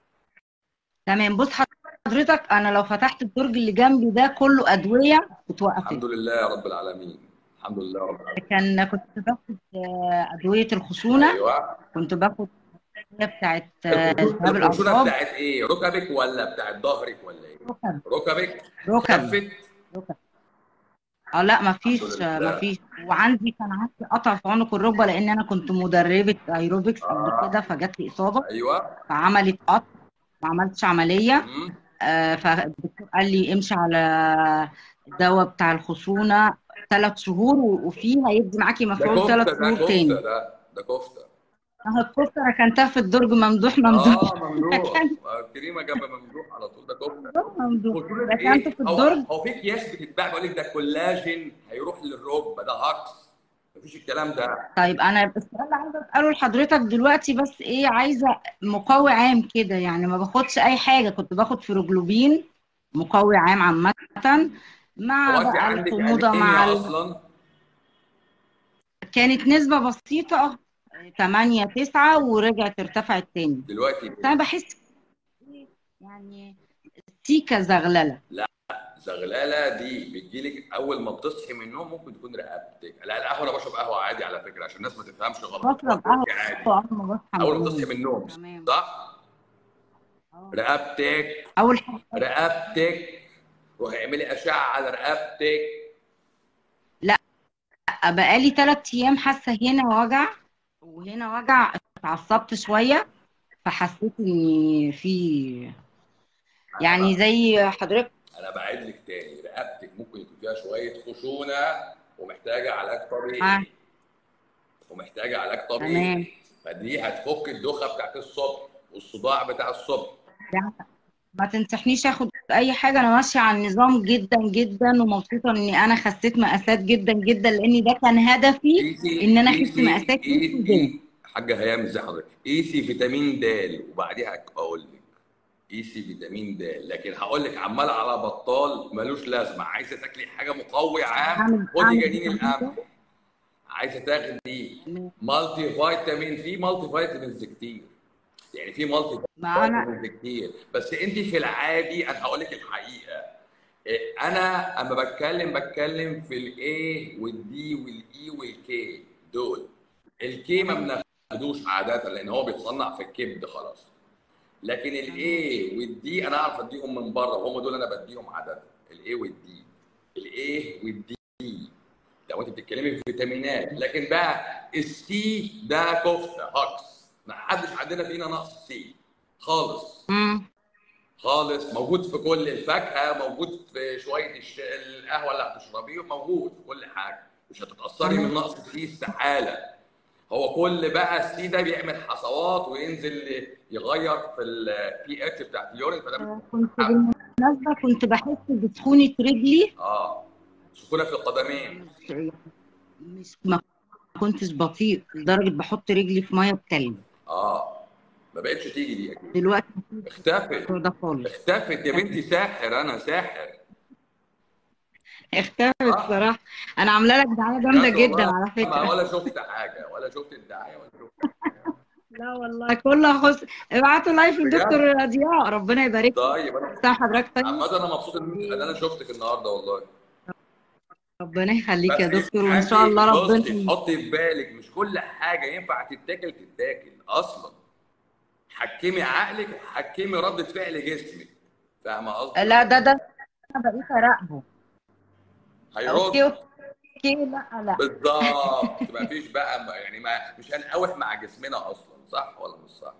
تمام بص حضرتك انا لو فتحت الدرج اللي جنبي ده كله ادويه بتوقفك الحمد لله يا رب العالمين الحمد لله رب العالمين كان كنت باخد آه، ادويه الخشونه ايوه كنت باخد الادويه بتاعت آه، الخشونه التهاب الخشونة الاعصاب بتاعت ايه ركبك ولا بتاعت ظهرك ولا ايه ركب ركبك ركب خفت ركب اه لا الحمد مفيش لله مفيش وعندي كان عندي قطع في عنق الركبه لان انا كنت مدربه ايروبكس قبل اه كده فجات لي اصابه ايوه فعملت قطع ما عملتش عمليه مم. آه فالدكتور قال لي امشي على الدواء بتاع الخشونه ثلاث شهور و- وفيه هيدي معاكي ده مفعول كفته ثلاث ده شهور كفته تاني ده ده كفته اه الكفته ركنتها في الدرج ممدوح ممدوح اه ممدوح ركنت آه، كريمه جنب ممدوح على طول ده كفته ممدوح ممدوح قلت له ركنته ايه في هو الدرج هو في اكياس بتتباع بيقول لك ده كولاجين هيروح للركبه ده هكس مفيش الكلام ده طيب انا السؤال اللي عايزه اساله لحضرتك دلوقتي بس ايه عايزه مقوي عام كده يعني ما باخدش اي حاجه كنت باخد فيروجلوبين مقوي عام عامه مع هو انت بقى عندك الحموضه مع انيميا ال... اصلا كانت نسبه بسيطه اه 8 9 ورجعت ارتفعت تاني دلوقتي بس انا بحس يعني سيكه زغلله زغلله دي بتجيلك اول ما بتصحي من النوم ممكن تكون رقبتك لا القهوه انا بشرب قهوه عادي على فكره عشان الناس ما تفهمش غلط بشرب قهوه قهوه تركي عادي اول ما بصحى من اول ما بتصحي من النوم النوم تمام صح اه رقبتك اول حاجه رقبتك روحي اعملي اشعه على رقبتك لا بقالي ثلاث ايام حاسه هنا وجع وهنا وجع اتعصبت شويه فحسيت ان في يعني زي حضرتك انا بعيد لك تاني رقبتك ممكن يكون فيها شويه خشونه ومحتاجه علاج ها طبيعي ومحتاجه علاج تمام طبيعي فدي هتفك الدوخه بتاعت الصبح والصداع بتاع الصبح يعني ما تنصحنيش اخد اي حاجه انا ماشيه على النظام جدا جدا ومبسوطه اني انا خسيت مقاسات جدا جدا لان ده كان هدفي قيسي ان انا اخس قيسي مقاسات نص زاد قيسي حاجه هيام ازاي حضرتك قيسي فيتامين د وبعديها اقول لك قيسي فيتامين د لكن هقول لك عمال على بطال ملوش لازمه عايزه تاكلي حاجه مقوي عام اعمل خدي اعمل جنين فيتامين القمح ده عايزه تاخدي مالتي فيتامين في مالتي فيتامينز كتير يعني في مالتي ما انا فيتامينز كتير بس انت في العادي انا هقول لك الحقيقه إيه، انا اما بتكلم بتكلم في الاي والدي والاي والكي دول الكي ما تمام بناخدوش عاده لان هو بيتصنع في الكبد خلاص لكن تمام الاي والدي انا اعرف اديهم من بره وهم دول انا بديهم عاده الاي والدي الاي والدي لو انت بتتكلمي في فيتامينات لكن بقى السي ده كفته هكس ما حدش عندنا فينا نقص سي خالص امم خالص موجود في كل الفاكهه موجود في شويه الش... القهوه اللي هتشربيه موجود في كل حاجه مش هتتاثري من تمام نقص السي استحاله هو كل بقى السي ده بيعمل حصوات وينزل يغير في البي اتش بتاعت اليورين فده آه، كنت بالمناسبه كنت بحس بسخونه رجلي اه سخونه في القدمين مش مش ما كنتش بطيء لدرجه بحط رجلي في ميه بتلج اه ما بقتش تيجي دي اكيد دلوقتي مفيش اختفت الموضوع ده خالص اختفت يا بنتي ساحر انا ساحر اختفت اه صراحه انا عامله لك دعايه جامده بجد جدا والله على ما فكره ولا شفت حاجه ولا شفت الدعايه ولا شفت حاجه لا والله كله خص ابعتوا لايف بجد للدكتور ضياء ربنا يبارك طيب انا لك سامح حضرتك طيب عامة انا مبسوط ان ان انا شفتك النهارده والله ربنا يخليك يا بس دكتور وان شاء الله بصي ربنا حطي في بالك مش كل حاجه ينفع تتاكل تتاكل اصلا حكمي عقلك وحكمي ردة فعل جسمك فاهمه قصدي؟ لا ده ده انا بقيت اراقبه اوكي هيرد اوكي لا لا بالظبط مفيش بقى ما- يعني ما مش هنقاوح مع جسمنا اصلا صح ولا مش صح؟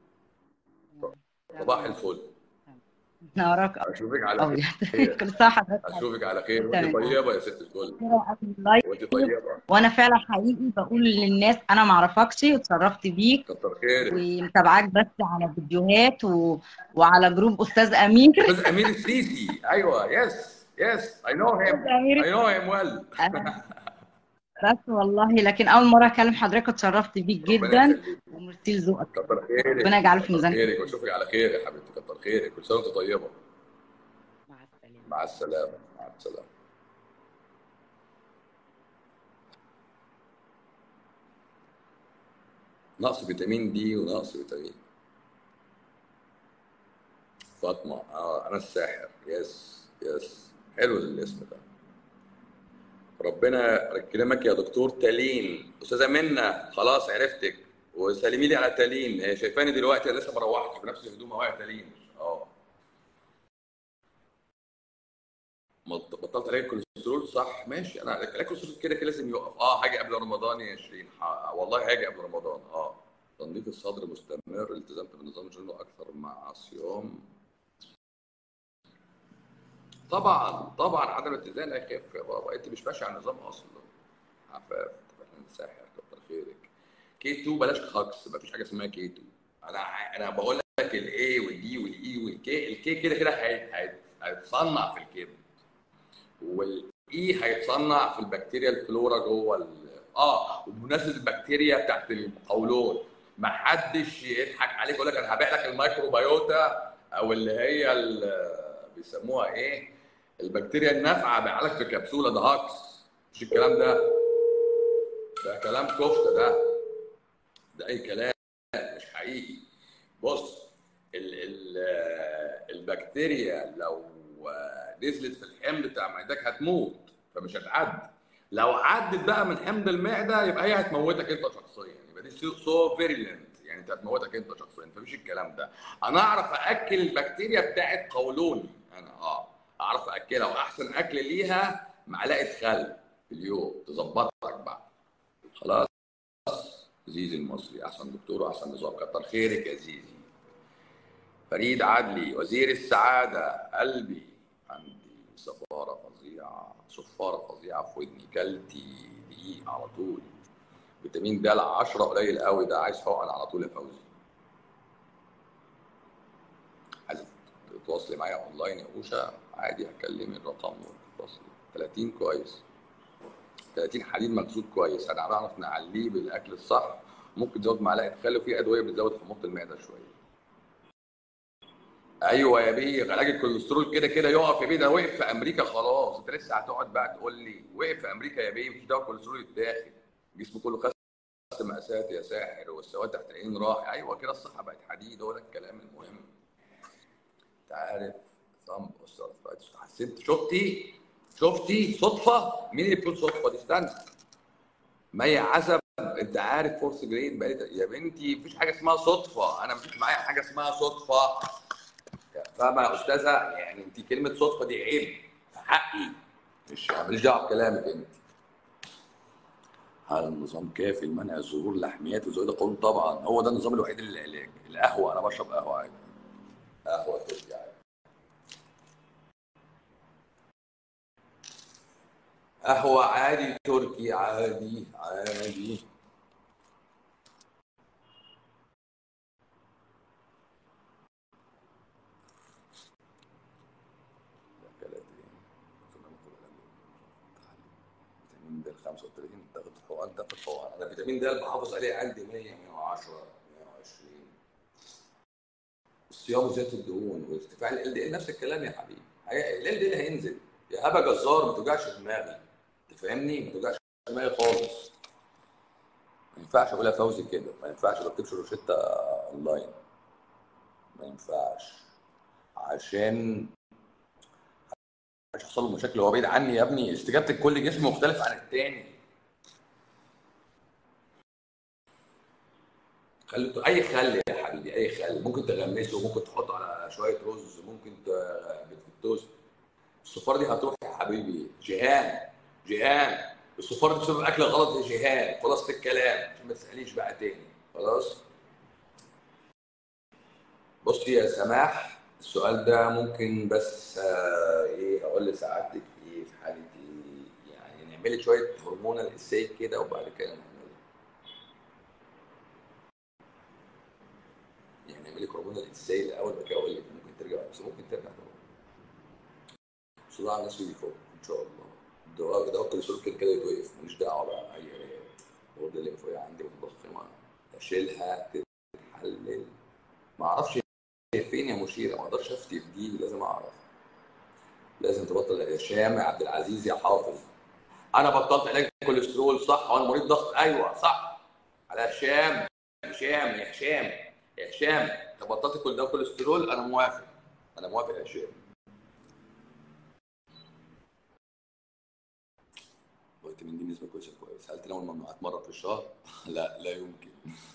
صباح الفل نارك اشوفك على قوي خير كل سنه حضرتك اشوفك على خير وانت تمام. طيبه يا ست الكل قبل اللايف وانت طيبه وانا فعلا حقيقي بقول للناس انا ما اعرفكش واتشرفت بيك كتر خيرك ومتابعاك بس على فيديوهات و... وعلى جروب استاذ امير استاذ امير السيسي ايوه يس يس اي نو هيم أستاذ أمير اي نو هيم ويل بس والله لكن اول مره اكلم حضرتك اتشرفت بيك جدا وميرسي لذوقك كتر خيرك ربنا يجعله في كتر ميزانك خيرك واشوفك على خير يا حبيبتي كتر خيرك كل سنه وانت طيبه مع السلامه مع السلامه مع السلامه نقص فيتامين دي ونقص فيتامين فاطمه اه انا الساحر يس يس حلو الاسم ده ربنا يكرمك يا دكتور تالين استاذه منى خلاص عرفتك وسلمي لي على تالين هي شايفاني دلوقتي أنا لسه ما روحتش بنفس الهدوم اهو يا تالين اه مط- بطلت عليك كوليسترول صح ماشي انا عليك كوليسترول كده كده لازم يقف اه هاجي قبل رمضان يا شيرين ح- والله هاجي قبل رمضان اه تنظيف الصدر مستمر التزمت بنظام جينو اكثر مع صيام طبعا طبعا عدم الاتزان هيخف يا بابا انت مش ماشي على النظام اصلا عفاف طب احنا نساحر كتر خيرك كي 2 بلاش خكس مفيش حاجه اسمها كي 2 انا ع- انا بقول لك الاي والدي والاي والكي الكي كده كده هي- هي- هيتصنع في الكبد والاي هيتصنع في البكتيريا الفلورا جوه ال... اه وبمناسبه البكتيريا بتاعت القولون ما حدش يضحك عليك يقول لك انا هبيع لك الميكروبيوتا او اللي هي ال- بيسموها ايه البكتيريا النافعه هبيعها لك في كبسوله ده هاكس مش الكلام ده ده كلام كفته ده ده اي كلام مش حقيقي بص ال ال البكتيريا لو نزلت في الحمض بتاع معدتك هتموت فمش هتعدي لو عدت بقى من حمض المعده يبقى هي هتموتك انت شخصيا يبقى دي سو فيريلنت يعني انت هتموتك انت شخصيا مفيش الكلام ده انا اعرف اكل البكتيريا بتاعت قولوني انا اه اعرف اكلها واحسن اكل ليها معلقه خل في اليوم تظبطك بقى خلاص زيزي المصري احسن دكتور واحسن نظام كتر خيرك يا زيزي فريد عدلي وزير السعاده قلبي عندي صفاره فظيعه صفاره فظيعه في ودني كلتي دقيق على طول فيتامين د 10 قليل قوي ده عايز حقن على طول يا فوزي عايز تتواصلي معايا اونلاين يا اوشا عادي هكلمي الرقم وتتواصلي 30 كويس 30 حديد مغزول كويس انا هنعرف نعليه بالاكل الصح ممكن تزود معلقه خل وفي ادويه بتزود حموضه المعده شويه ايوه يا بيه علاج الكوليسترول كده كده يقف يا بيه ده وقف في امريكا خلاص انت لسه هتقعد بقى تقول لي وقف في امريكا يا بيه مفيش دواء كوليسترول يتاخد جسمه كله خس مقاسات يا ساحر والسواد تحت العين راح ايوه كده الصحه بقت حديد هو ده الكلام المهم انت عارف ثامب اوسترايتس حسيت شفتي شفتي صدفه مين اللي بتقول صدفه دي استنى مي عزب انت عارف فورس جرين بقالي يا بنتي مفيش حاجه اسمها صدفه انا مفيش معايا حاجه اسمها صدفه فاهمه يا استاذه يعني انت كلمه صدفه دي عيب في حقي مش ماليش دعوه بكلامك انت هل النظام كافي لمنع ظهور اللحميات وزويد القولون طبعا هو ده النظام الوحيد للعلاج القهوه انا بشرب قهوه عادي قهوه تركي عادي قهوه عادي تركي عادي عادي فيتامين د 35 تاخد حقن تاخد حقن انا فيتامين د بحافظ عليه عندي 100 110 120 الصيام وزياده الدهون وارتفاع ال دي نفس الكلام يا حبيبي ال دي هينزل يا هبه جزار ما توجعش دماغي انت فاهمني ما توجعش دماغي خالص ما ينفعش اقولها فوزي كده ما ينفعش ما بكتبش روشته اونلاين ما ينفعش عشان مش هيحصل له مشاكل هو بعيد عني يا ابني استجابه كل جسم مختلف عن التاني خلي اي خل يا حبيبي اي خل ممكن تغمسه ممكن تحطه على شويه رز ممكن ت- بالتوست الصفار دي هتروح يا حبيبي جيهان جيهان الصفار دي بسبب اكل غلط يا جيهان خلاص الكلام عشان ما تسالنيش بقى تاني خلاص بصي يا سماح السؤال ده ممكن بس آه، ايه هقول لسعادتك ايه في حاله ايه يعني نعملي شويه هرمونال اساي كده وبعد كده نعمل يعني نعملي هرمونال اساي الاول بعد كده اقول لك ممكن ترجع بس ممكن ترجع طبعا صداع الناس يفوق ان شاء الله ده ده وكل سلوك كده كده يتوقف ماليش دعوه بقى اي هو ده اللي فوق عندي متضخمه اشيلها تتحلل ما اعرفش هي فين يا مشيره ما اقدرش افتي في دي لازم اعرف لازم تبطل يا هشام يا عبد العزيز يا حافظ انا بطلت علاج الكوليسترول صح وانا مريض ضغط ايوه صح على هشام هشام يا هشام يا هشام انت بطلت كل ده كوليسترول انا موافق انا موافق يا هشام فيتامين دي نسبه كويسه كويس هل تناول ممنوعات مره في الشهر؟ لا لا يمكن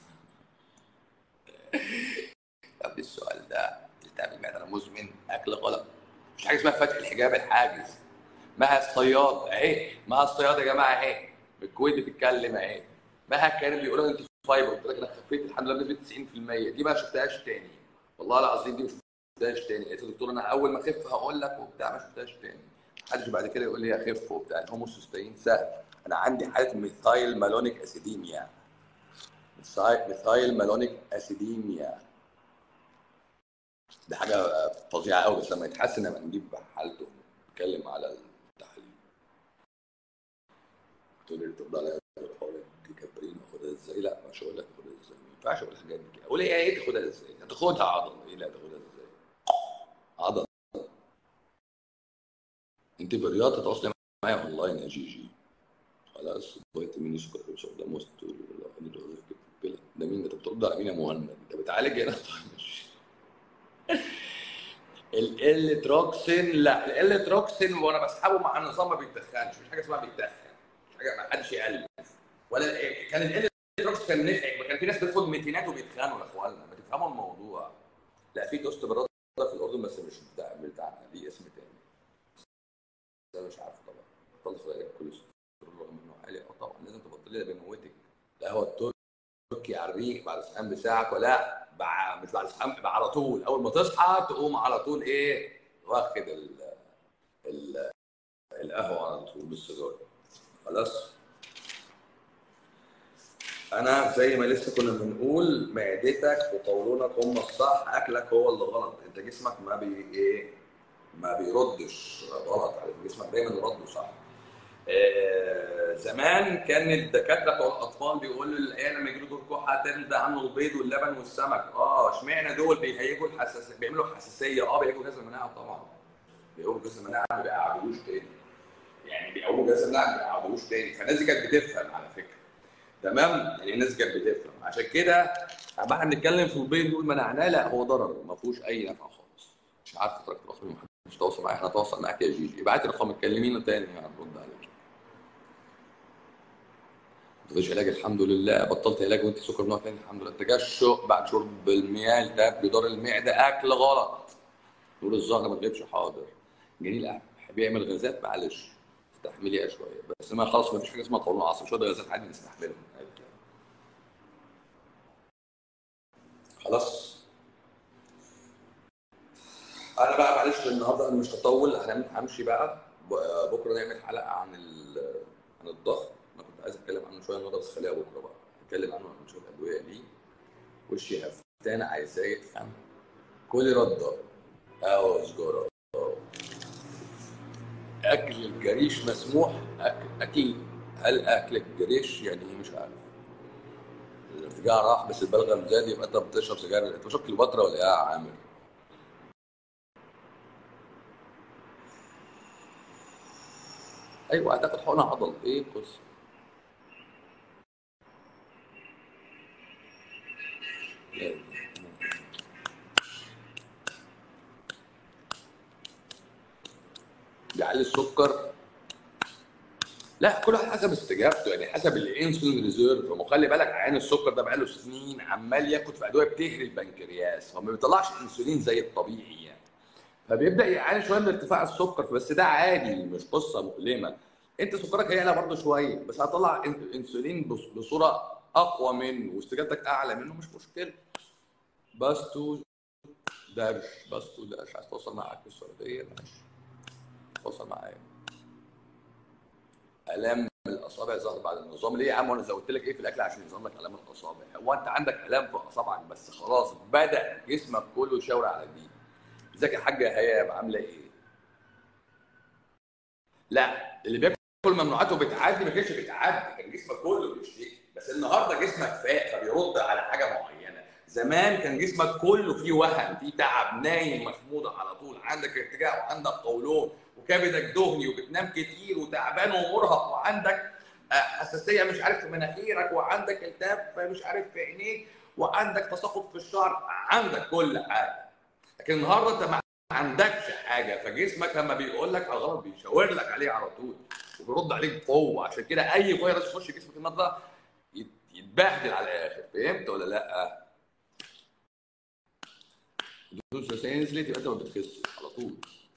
طب السؤال ده التهاب المعده انا مزمن اكل غلط مش حاجه اسمها فتح الحجاب الحاجز مها الصياد اهي مها الصياد يا جماعه اهي من الكويت بتتكلم اهي مها كان اللي يقولوا انت فايبر قلت لك انا خفيت الحمد لله بنسبه 90% دي ما شفتهاش تاني والله العظيم دي ما شفتهاش تاني قالت لي دكتور انا اول ما اخف هقول لك وبتاع ما شفتهاش تاني محدش بعد كده يقول لي اخف وبتاع الهوموسيستين سهل انا عندي حاله ميثايل مالونيك اسيديميا ميثايل مالونيك اسيديميا دي حاجه فظيعه قوي بس لما يتحسن نبقى نجيب حالته نتكلم على التحاليل تقول لي ترد عليا حوار الكابرين اخدها ازاي؟ لا مش هقول لك تاخدها ازاي ما ينفعش اقول الحاجات دي كده اقول ايه ايه تاخدها ازاي؟ هتاخدها عضل ايه لا تاخدها ازاي؟ عضل انت بالرياضه تواصلي معايا اونلاين يا جي جي خلاص فيتامين سكر ده مستور ده مين ده انت بترد على مين يا مهند؟ انت بتعالج هنا الالتروكسين لا الالتروكسين وانا بسحبه مع النظام ما بيتدخنش مش حاجه اسمها بيتدخن مش حاجه ما حدش يقلل ولا كان الالتروكسين كان نفعك كان في ناس بتاخد ميتينات وبيتخانوا يا اخوانا ما تفهموا الموضوع لا في توست بالرد في الاردن بس مش بتاع بتاعنا ليه اسم تاني ده مش عارفه طبعا بطلت علاج الكوليسترول رغم انه عالي اه طبعا لازم تبطلي ده بنوتك لا هو التركي على الريق بعد صحيان بساعه ولا بع... مش بعد صحيان بقى على طول اول ما تصحى تقوم على طول ايه واخد ال... ال... القهوه على طول بالسيجاره خلاص انا زي ما لسه كنا بنقول معدتك وقولونك هم الصح اكلك هو اللي غلط انت جسمك ما بي ايه ما بيردش غلط عليك جسمك دايما يرد صح آه زمان كان الدكاتره بتوع الاطفال بيقولوا للعيال لما يجي له دور كحه ترد عنه البيض واللبن والسمك اه اشمعنى دول بيهيجوا الحساسيه بيعملوا حساسيه اه بيهيجوا جهاز المناعه طبعا بيقوموا جهاز المناعه ما بيقعدوش تاني يعني بيقوموا جهاز المناعه ما بيقعدوش تاني فالناس دي كانت بتفهم على فكره تمام يعني الناس كانت بتفهم عشان كده اما احنا بنتكلم في البيض نقول منعناه لا هو ضرر ما فيهوش اي نفع خالص مش عارف ترك الرقم مش تواصل معايا احنا تواصل معاك يا جيجي ابعت لي رقم اتكلمينا تاني هنرد عليك مفيش علاج الحمد لله بطلت علاج وانت سكر نوع تاني الحمد لله تجشؤ بعد شرب المياه التهاب جدار المعده اكل غلط نور الزهر ما تغيبش حاضر جميل بيعمل غازات معلش استحمليها شويه بس ما خلاص ما فيش حاجه اسمها قولون عصبي شويه غازات عادي نستحملهم خلاص انا بقى معلش النهارده انا مش هطول انا همشي بقى بكره نعمل حلقه عن عن الضغط انا كنت عايز اتكلم عنه شويه النهارده بس خليها بكره بقى اتكلم عنه عن شويه ادويه ليه وشي هفتان عايزاه يتخن كلي رده او سجاره اكل الجريش مسموح اكل اكل هل اكل الجريش يعني ايه مش عارف الارتجاع راح بس البلغم زاد يبقى انت بتشرب سجاير انت بتشرب كليوباترا ولا ايه يا عامر؟ ايوه هتاخد حقنه عضل ايه القصه؟ دي بيعلي السكر لا كل واحد حسب استجابته يعني حسب الانسولين ريزيرف ما هو خلي بالك عيان السكر ده بقاله سنين عمال ياخد في ادويه بتهري البنكرياس هو ما بيطلعش انسولين زي الطبيعي يعني فبيبدا يعاني شويه من ارتفاع السكر بس ده عادي مش قصه مؤلمه انت سكرك هيعلى برضه شويه بس هتطلع إن- انسولين بص- بصوره اقوى منه واستجابتك اعلى منه مش مشكله بس تو داش بس تو داش عايز توصل معاك السعوديه ماشي توصل معايا الام الاصابع ظهر بعد النظام ليه يا عم وانا زودت لك ايه في الاكل عشان يظهر لك الام الاصابع هو انت عندك الام في اصابعك بس خلاص بدا جسمك كله يشاور على دي ازيك يا حاجه هيام عامله ايه لا اللي بياكل ممنوعاته بتعدي ما كانش بتعدي كان جسمك كله بيشتكي بس النهارده جسمك فاق فبيرد على حاجه معينه زمان كان جسمك كله فيه وهن فيه تعب نايم مخموضه على طول عندك ارتجاع وعندك قولون وكبدك دهني وبتنام كتير وتعبان ومرهق وعندك آه، حساسيه مش عارف في مناخيرك وعندك التهاب مش عارف في عينيك وعندك تساقط في الشعر عندك كل حاجه لكن النهارده انت ما عندكش حاجه فجسمك لما بيقول لك على الغلط بيشاور لك عليه على طول وبيرد عليك بقوه عشان كده اي فيروس يخش جسمك النهارده يت- يتبهدل على الاخر فهمت ولا لا؟ دوس رسائل نزلت يبقى انت ما بتخسش على طول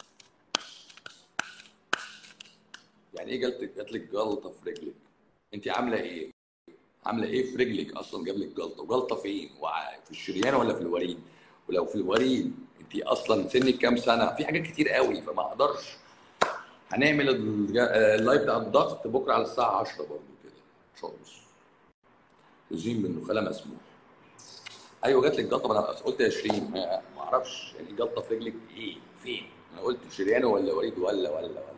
يعني ايه جالت جات لك جلطه في رجلك؟ انت عامله ايه؟ عامله ايه في رجلك اصلا جاب لك جلطه وجلطه فين؟ وع- في الشريان ولا في الوريد؟ ولو في الوريد انت اصلا سنك كام سنه؟ في حاجات كتير قوي فما اقدرش هنعمل الج- اللايف بتاع الضغط بكره على الساعه 10 برضه كده خالص رجيم بالنخاله مسموح ايوه جات لك جلطه ما انا قلت 20 ما ما اعرفش يعني جلطه في رجلك ايه فين؟ انا قلت شريان ولا وريد ولا ولا ولا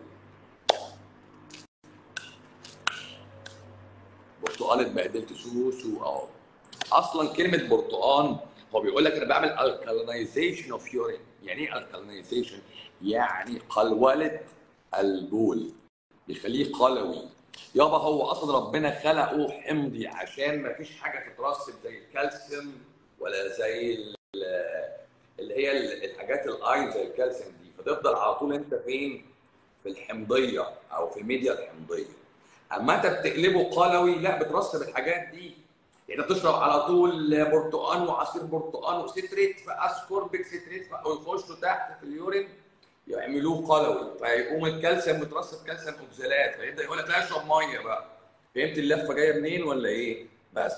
برتقال اتبهدلت سو سو اه اصلا كلمه برتقال هو بيقول لك انا بعمل الكالينايزيشن اوف يورين يعني ايه الكالينايزيشن؟ يعني قلوله البول بيخليه قلوي يابا هو اصلا ربنا خلقه حمضي عشان ما فيش حاجه تترسب زي الكالسيوم ولا زي ال- اللي هي ال- الحاجات الاين زي الكالسيوم دي فتفضل على طول انت فين؟ في الحمضيه او في الميديا الحمضيه اما انت بتقلبه قلوي لا بترسب الحاجات دي يعني انت بتشرب على طول برتقان وعصير برتقان وستريت فاسكوربيك ستريت ويخشوا تحت في اليورين يعملوه قلوي فيقوم الكالسيوم مترسب كالسيوم اوكسالات فيبدا يقول لك لا اشرب ميه بقى فهمت اللفه جايه منين ولا ايه؟ بس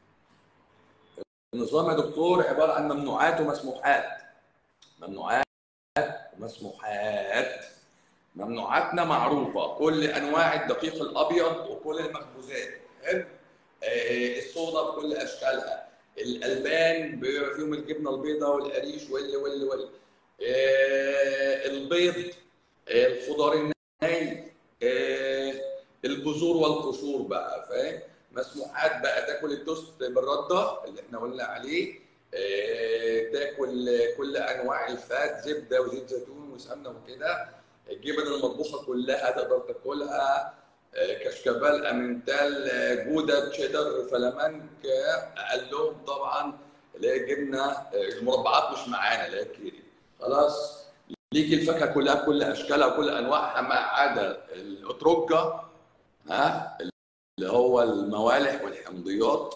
النظام يا دكتور عباره عن ممنوعات ومسموحات ممنوعات ومسموحات ممنوعاتنا معروفه كل انواع الدقيق الابيض وكل المخبوزات حلو آه، الصودا بكل اشكالها الالبان بيبقى فيهم الجبنه البيضاء والقريش وال وال وال آه، البيض آه، الخضار الني آه، البذور والقشور بقى فاهم مسموحات بقى تاكل التوست بالرده اللي احنا قلنا عليه آه، تاكل كل انواع الفات زبده وزيت زيتون وسمنه وكده الجبن المطبوخه كلها تقدر تاكلها آه، كشكبال امنتال آه، جوده تشيدر فلامنك آه، اقلهم طبعا اللي هي الجبنه آه، المربعات مش معانا اللي هي الكيري خلاص ليك الفاكهه كلها كل اشكالها وكل انواعها ما عدا الاتروكه ها اللي هو الموالح والحمضيات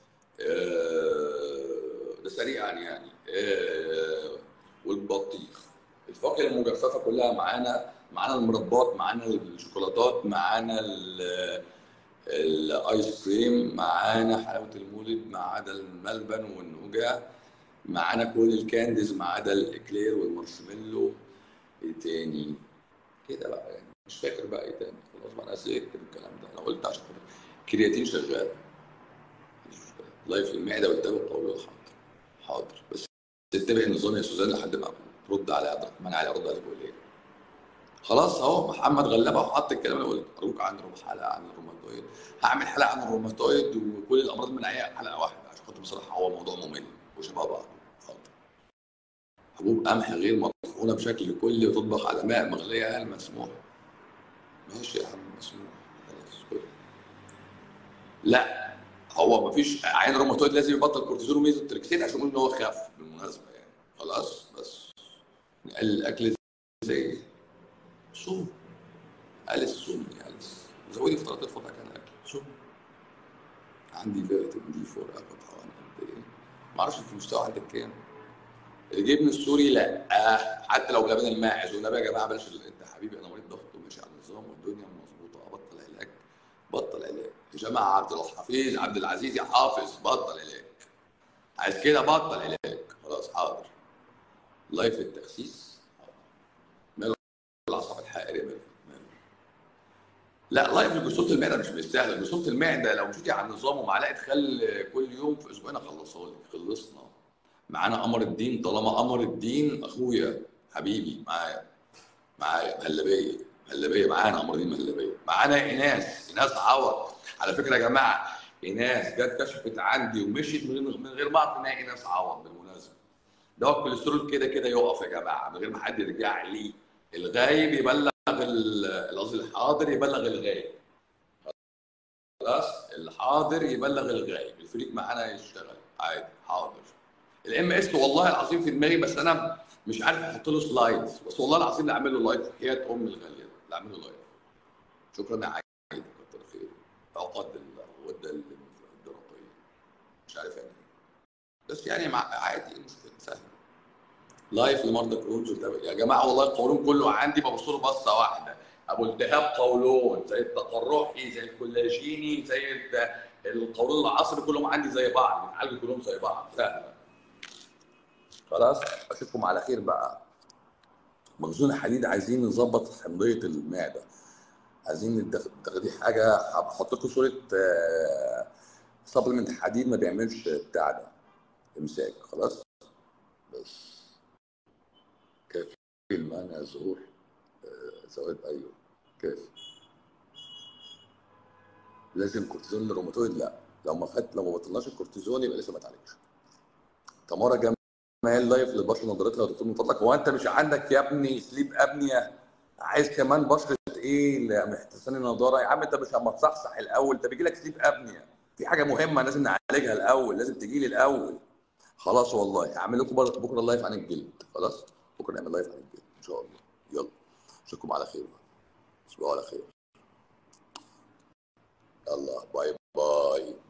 آه، ده سريعا يعني آه، والبطيخ الفواكه المجففه كلها معانا معانا المربات معانا الشوكولاتات معانا ال- الايس كريم معانا حلاوه المولد ما عدا الملبن والنوجا معانا كل الكانديز ما عدا الاكلير والمارشميلو ايه تاني كده بقى يعني مش فاكر بقى ايه تاني خلاص بقى انا زهقت من الكلام ده انا قلت عشان خاطر كرياتين شغال مفيش مشكلة. لايف المعده والتهاب القولون حاضر حاضر بس تتبع النظام يا سوزان لحد ما ترد على عبد الرحمن علي ارد عليك ولا ايه خلاص اهو محمد غلبه وحط الكلام اللي قلت ارجوك عن حلقه عن الروماتويد هعمل حلقه عن الروماتويد وكل الامراض المناعيه حلقه واحده عشان خاطر بصراحه هو موضوع ممل وشبه بعض حاضر حبوب قمح غير مطحونه بشكل كلي وتطبخ على ماء مغليه هل مسموح؟ ماشي يا عم مسموح خلاص كل. لا هو مفيش عيان روماتويد لازم يبطل كورتيزون وميزوتريكسين عشان نقول ان هو خف بالمناسبه يعني خلاص بس نقلل الاكل زي صوم اليس سمي اليس زودي فترات الفضاء كان اكل شو عندي فيتامين دي 4 اخد حوالي قد ايه ما اعرفش انت المستوى عندك كام الجبن السوري لا آه. حتى لو لبن الماعز والنبي يا جماعه بلاش ال- انت حبيبي انا مريض ضغط وماشي على النظام والدنيا مظبوطه ابطل علاج بطل علاج يا جماعه عبد الحفيظ عبد العزيز يا حافظ بطل علاج عايز كده بطل علاج خلاص حاضر لايف التخسيس ماله العصب الحائر يا ماله ماله. لا لايف لجسومة المعده مش مستاهله جسومة المعده لو مشيتي على النظام ومعلقه خل كل يوم في اسبوعين اخلصها لك خلصنا معانا قمر الدين طالما قمر الدين اخويا حبيبي معايا معايا مهلبيه مهلبيه معانا قمر الدين مهلبيه معانا ايناس ايناس عوض على فكره يا جماعه ايناس جت كشفت عندي ومشيت من من غير ما اعرف انها ايناس عوض بالمناسبه ده الكوليسترول كده كده يقف يا جماعه من غير ما حد يرجع لي الغايب يبلغ ال- قصدي الحاضر يبلغ الغايب خلاص الحاضر يبلغ الغايب الفريق معانا يشتغل عادي حاضر الام اس والله العظيم في دماغي بس انا مش عارف احط له سلايدز بس والله العظيم اللي اعمل له لايف حياه امي الغاليه اللي اعمل له لايف شكرا يا عايد كتر خير عقد الغده الدرقيه مش عارف يعني ايه بس يعني مع عادي ايه المشكله سهل لايف لمرضى كرونز والتهاب- يا جماعه والله القولون كله عندي ببص له بصه واحده ابو التهاب قولون زي التقرحي زي الكولاجيني زي الت- القولون العصبي كلهم عندي زي بعض بيتعالجوا كلهم زي بعض سهله خلاص اشوفكم على خير بقى مخزون الحديد عايزين نظبط حمضيه المعده عايزين تاخ- تاخدي حاجه هحط لكم صوره سبلمنت حديد ما بيعملش بتاع ده امساك خلاص بس كافي المانع ظهور آه، زوائد ايوه كافي لازم كورتيزون للروماتويد لا لو ما خدت لو ما بطلناش الكورتيزون يبقى لسه ما اتعالجش تمارا جمال لايف للبشره نظرتها يا دكتور من فضلك هو انت مش عندك يا ابني سليب ابنيا عايز كمان بشره ايه اللي محتساني نضاره يا عم انت مش اما تصحصح الاول انت بيجي لك سليب ابنيا في حاجه مهمه لازم نعالجها الاول لازم تجي لي الاول خلاص والله هعمل لكم بر- بكره لايف عن الجلد خلاص بكره نعمل لايف عن الجلد ان شاء الله يلا اشوفكم على خير تصبحوا على خير يلا باي باي